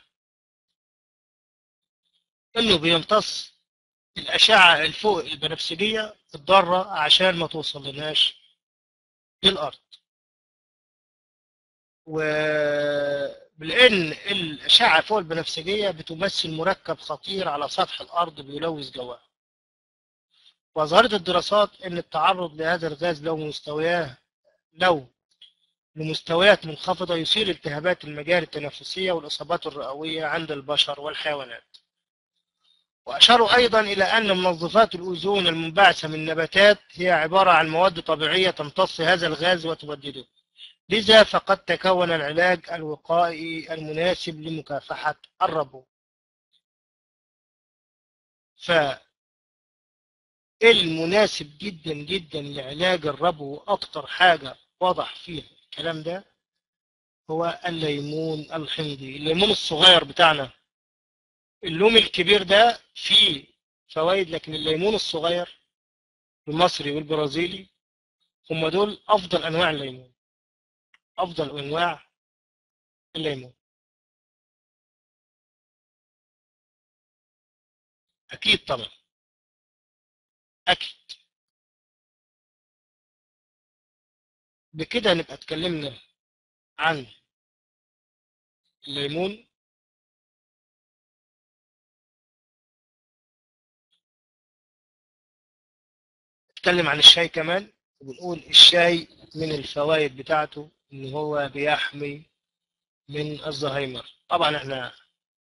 Speaker 2: انه بيمتص الاشعة الفوق البنفسجية الضارة عشان ما توصل لناش للارض وبلأن الأشعة فوق البنفسجية بتمثل مركب خطير على سطح الأرض بيلوث جواها وأظهرت الدراسات أن التعرض لهذا الغاز لو مستوياه لو لمستويات منخفضة يثير التهابات المجاري التنفسية والإصابات الرئوية عند البشر والحيوانات وأشاروا أيضا إلى أن منظفات الأوزون المنبعثة من النباتات هي عبارة عن مواد طبيعية تمتص هذا الغاز وتبدده لذا فقد تكون العلاج الوقائي المناسب لمكافحة الربو فالمناسب جدا جدا لعلاج الربو أكتر حاجة واضح فيها الكلام ده هو الليمون الحمضي الليمون الصغير بتاعنا اللوم الكبير ده فيه فوائد لكن الليمون الصغير المصري والبرازيلي هم دول أفضل أنواع الليمون أفضل أنواع الليمون أكيد طبعا أكيد بكده نبقى اتكلمنا عن الليمون نتكلم عن الشاي كمان وبنقول الشاي من الفوائد بتاعته ان هو بيحمي من الزهايمر طبعا احنا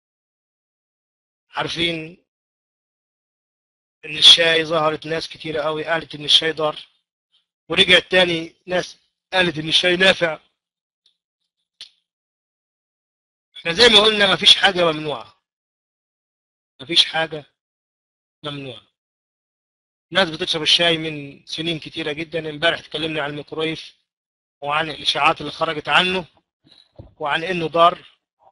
Speaker 2: عارفين ان الشاي ظهرت ناس كتيرة قوي قالت ان الشاي ضار ورجعت تاني ناس قالت ان الشاي نافع احنا زي ما قلنا مفيش حاجة ممنوعة مفيش حاجة ممنوعة ناس بتشرب الشاي من سنين كتيرة جدا امبارح اتكلمنا عن الميكرويف وعن الإشاعات اللي خرجت عنه وعن إنه ضار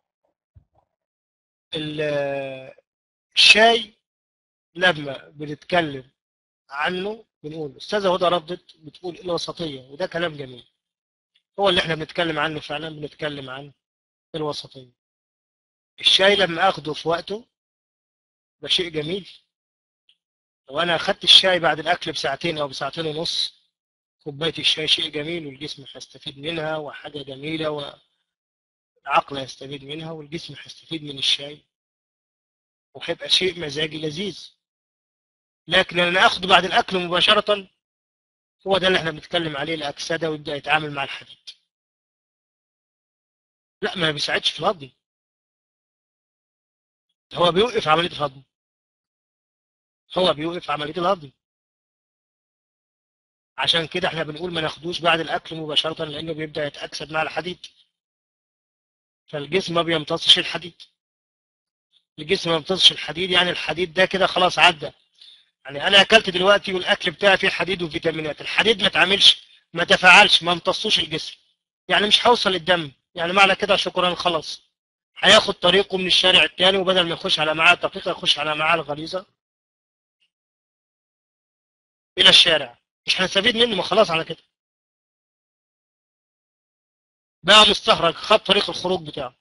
Speaker 2: الشاي لما بنتكلم عنه بنقول أستاذة هدى ردت بتقول الوسطية وده كلام جميل هو اللي احنا بنتكلم عنه فعلا بنتكلم عن الوسطية الشاي لما أخده في وقته ده شيء جميل لو أنا أخدت الشاي بعد الأكل بساعتين أو بساعتين ونص كوباية الشاي شيء جميل والجسم هيستفيد منها وحاجة جميلة والعقل هيستفيد منها والجسم هيستفيد من الشاي وهيبقى شيء مزاجي لذيذ لكن انا اخده بعد الاكل مباشرة هو ده اللي احنا بنتكلم عليه الاكسدة ويبدأ يتعامل مع الحديد لا ما بيساعدش في الهضم هو بيوقف عملية الهضم هو بيوقف عملية الهضم عشان كده احنا بنقول ما ناخدوش بعد الاكل مباشرة لانه بيبدأ يتأكسد مع الحديد فالجسم ما بيمتصش الحديد الجسم ما بيمتصش الحديد يعني الحديد ده كده خلاص عدى يعني انا اكلت دلوقتي والاكل بتاعي فيه حديد وفيتامينات الحديد ما تعملش ما تفاعلش ما امتصوش الجسم يعني مش هوصل للدم يعني معنى كده شكرا خلاص هياخد طريقه من الشارع التاني وبدل ما يخش على معاه الدقيقة يخش على معاه الغليظة الى الشارع مش هنستفيد منه ما خلاص على كده بقى مستهرج خد طريق الخروج بتاعه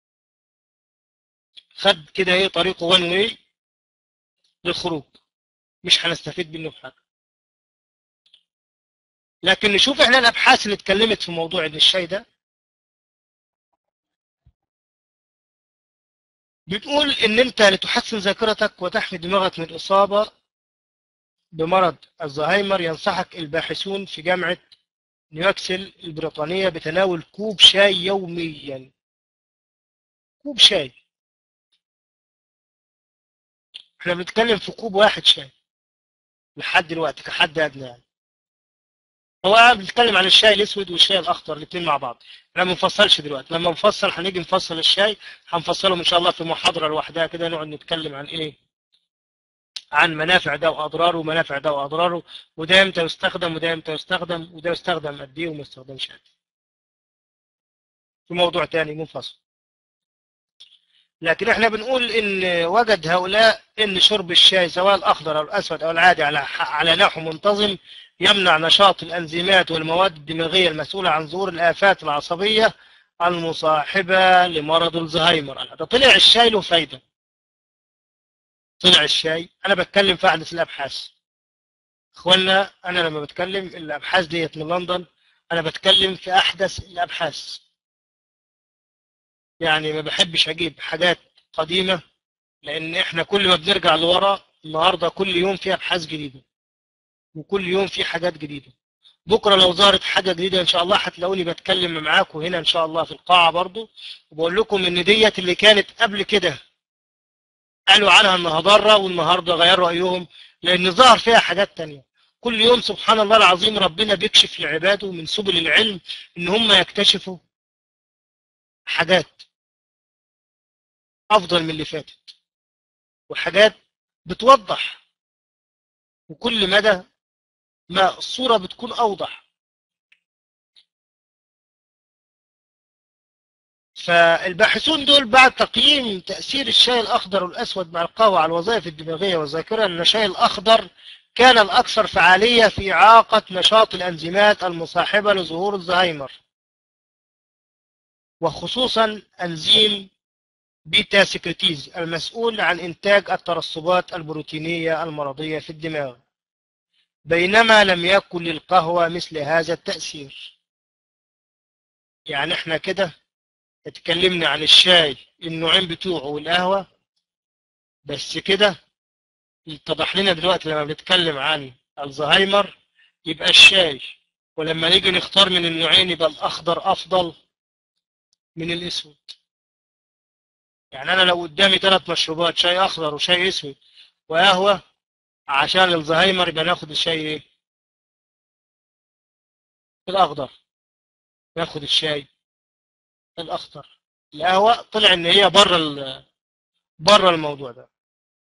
Speaker 2: خد كده ايه طريقه وان واي للخروج مش هنستفيد منه بحاجه لكن نشوف احنا الابحاث اللي اتكلمت في موضوع ان الشاي ده بتقول ان انت لتحسن ذاكرتك وتحمي دماغك من الاصابه بمرض الزهايمر ينصحك الباحثون في جامعه نيوكسل البريطانيه بتناول كوب شاي يوميا كوب شاي احنا بنتكلم في كوب واحد شاي لحد دلوقتي كحد ادنى يعني هو بنتكلم عن الشاي الاسود والشاي الاخضر الاثنين مع بعض احنا ما بنفصلش دلوقتي لما نفصل هنيجي نفصل الشاي هنفصلهم ان شاء الله في محاضره لوحدها كده نقعد نتكلم عن ايه عن منافع ده واضراره ومنافع ده واضراره وده امتى يستخدم وده امتى يستخدم وده يستخدم قد ايه وما يستخدمش قد ايه في موضوع تاني منفصل لكن احنا بنقول ان وجد هؤلاء ان شرب الشاي سواء الاخضر او الاسود او العادي على على نحو منتظم يمنع نشاط الانزيمات والمواد الدماغيه المسؤوله عن ظهور الافات العصبيه المصاحبه لمرض الزهايمر ده طلع الشاي له فايده طلع الشاي انا بتكلم في احدث الابحاث اخوانا انا لما بتكلم الابحاث ديت من لندن انا بتكلم في احدث الابحاث يعني ما بحبش اجيب حاجات قديمه لان احنا كل ما بنرجع لورا النهارده كل يوم في ابحاث جديده وكل يوم في حاجات جديده بكره لو ظهرت حاجه جديده ان شاء الله هتلاقوني بتكلم معاكم هنا ان شاء الله في القاعه برضو وبقول لكم ان ديت اللي كانت قبل كده قالوا عنها انها ضاره والنهارده غيروا رايهم لان ظهر فيها حاجات تانية كل يوم سبحان الله العظيم ربنا بيكشف لعباده من سبل العلم ان هم يكتشفوا حاجات افضل من اللي فاتت وحاجات بتوضح وكل مدى ما الصورة بتكون أوضح فالباحثون دول بعد تقييم تأثير الشاي الأخضر والأسود مع القهوة على الوظائف الدماغية والذاكرة أن الشاي الأخضر كان الأكثر فعالية في إعاقة نشاط الأنزيمات المصاحبة لظهور الزهايمر وخصوصا أنزيم بيتا سكرتيز المسؤول عن إنتاج الترسبات البروتينية المرضية في الدماغ بينما لم يكن للقهوة مثل هذا التأثير يعني احنا كده اتكلمنا عن الشاي النوعين بتوعه والقهوة بس كده اتضح لنا دلوقتي لما بنتكلم عن الزهايمر يبقى الشاي ولما نيجي نختار من النوعين يبقى الأخضر أفضل من الأسود يعني أنا لو قدامي ثلاث مشروبات شاي أخضر وشاي أسود وقهوة عشان الزهايمر يبقى ناخد الشاي ايه الاخضر ناخد الشاي الاخضر القهوه طلع ان هي بره بره الموضوع ده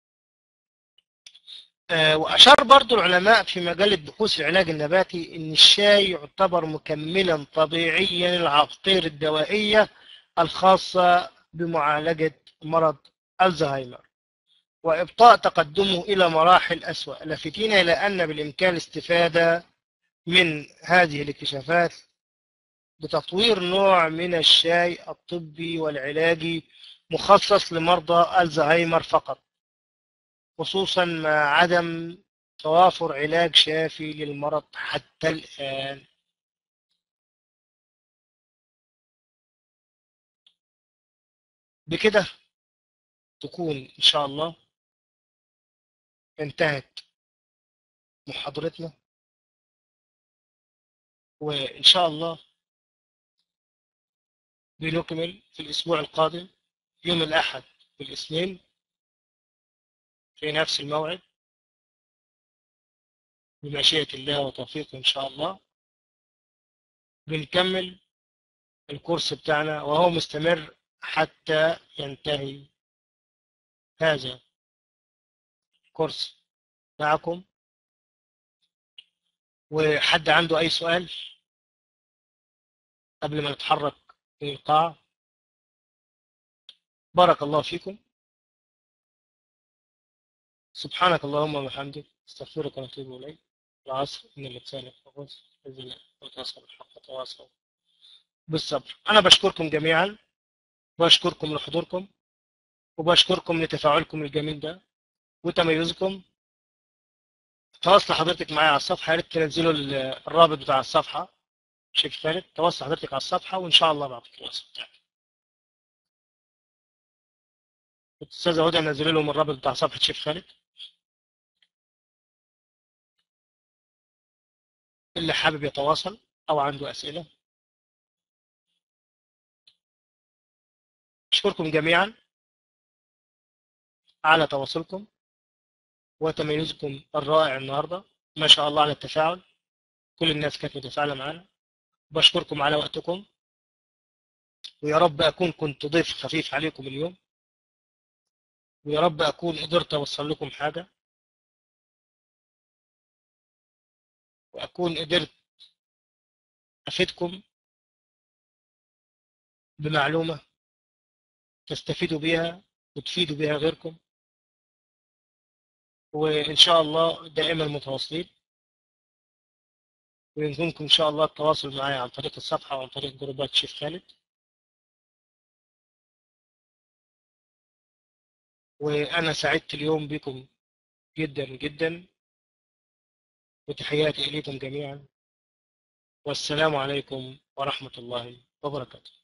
Speaker 2: آه واشار برضو العلماء في مجله بحوث العلاج النباتي ان الشاي يعتبر مكملا طبيعيا للعقاقير الدوائيه الخاصه بمعالجه مرض الزهايمر وإبطاء تقدمه إلى مراحل أسوأ لافتين إلى أن بالإمكان الاستفادة من هذه الاكتشافات بتطوير نوع من الشاي الطبي والعلاجي مخصص لمرضى الزهايمر فقط خصوصا مع عدم توافر علاج شافي للمرض حتى الآن بكده تكون إن شاء الله انتهت محاضرتنا وإن شاء الله بنكمل في الأسبوع القادم يوم الأحد والاثنين في نفس الموعد بمشيئة الله وتوفيقه إن شاء الله بنكمل الكورس بتاعنا وهو مستمر حتى ينتهي هذا الكورس معكم وحد عنده أي سؤال قبل ما نتحرك من القاعة بارك الله فيكم سبحانك اللهم وبحمدك استغفرك ونتوب إليك العصر إن الإنسان يفوز بإذن الله وتواصل الحق وتواصل بالصبر أنا بشكركم جميعا وأشكركم لحضوركم وبشكركم لتفاعلكم الجميل ده وتميزكم تواصل حضرتك معايا على الصفحة يا ريت تنزلوا ال- الرابط بتاع الصفحة شيخ خالد تواصل حضرتك على الصفحة وإن شاء الله بعطيك الوصف بتاعك الأستاذة هدى نزل لهم الرابط بتاع صفحة شيخ خالد اللي حابب يتواصل أو عنده أسئلة أشكركم جميعا على تواصلكم وتميزكم الرائع النهاردة ما شاء الله على التفاعل كل الناس كانت متفاعلة معنا بشكركم على وقتكم ويا رب أكون كنت ضيف خفيف عليكم اليوم ويا رب أكون قدرت أوصل لكم حاجة وأكون قدرت أفيدكم بمعلومة تستفيدوا بها وتفيدوا بها غيركم وإن شاء الله دائما متواصلين ويمكنكم إن شاء الله التواصل معي عن طريق الصفحة وعن طريق جروبات شيخ خالد وأنا سعدت اليوم بكم جدا جدا وتحياتي إليكم جميعا والسلام عليكم ورحمة الله وبركاته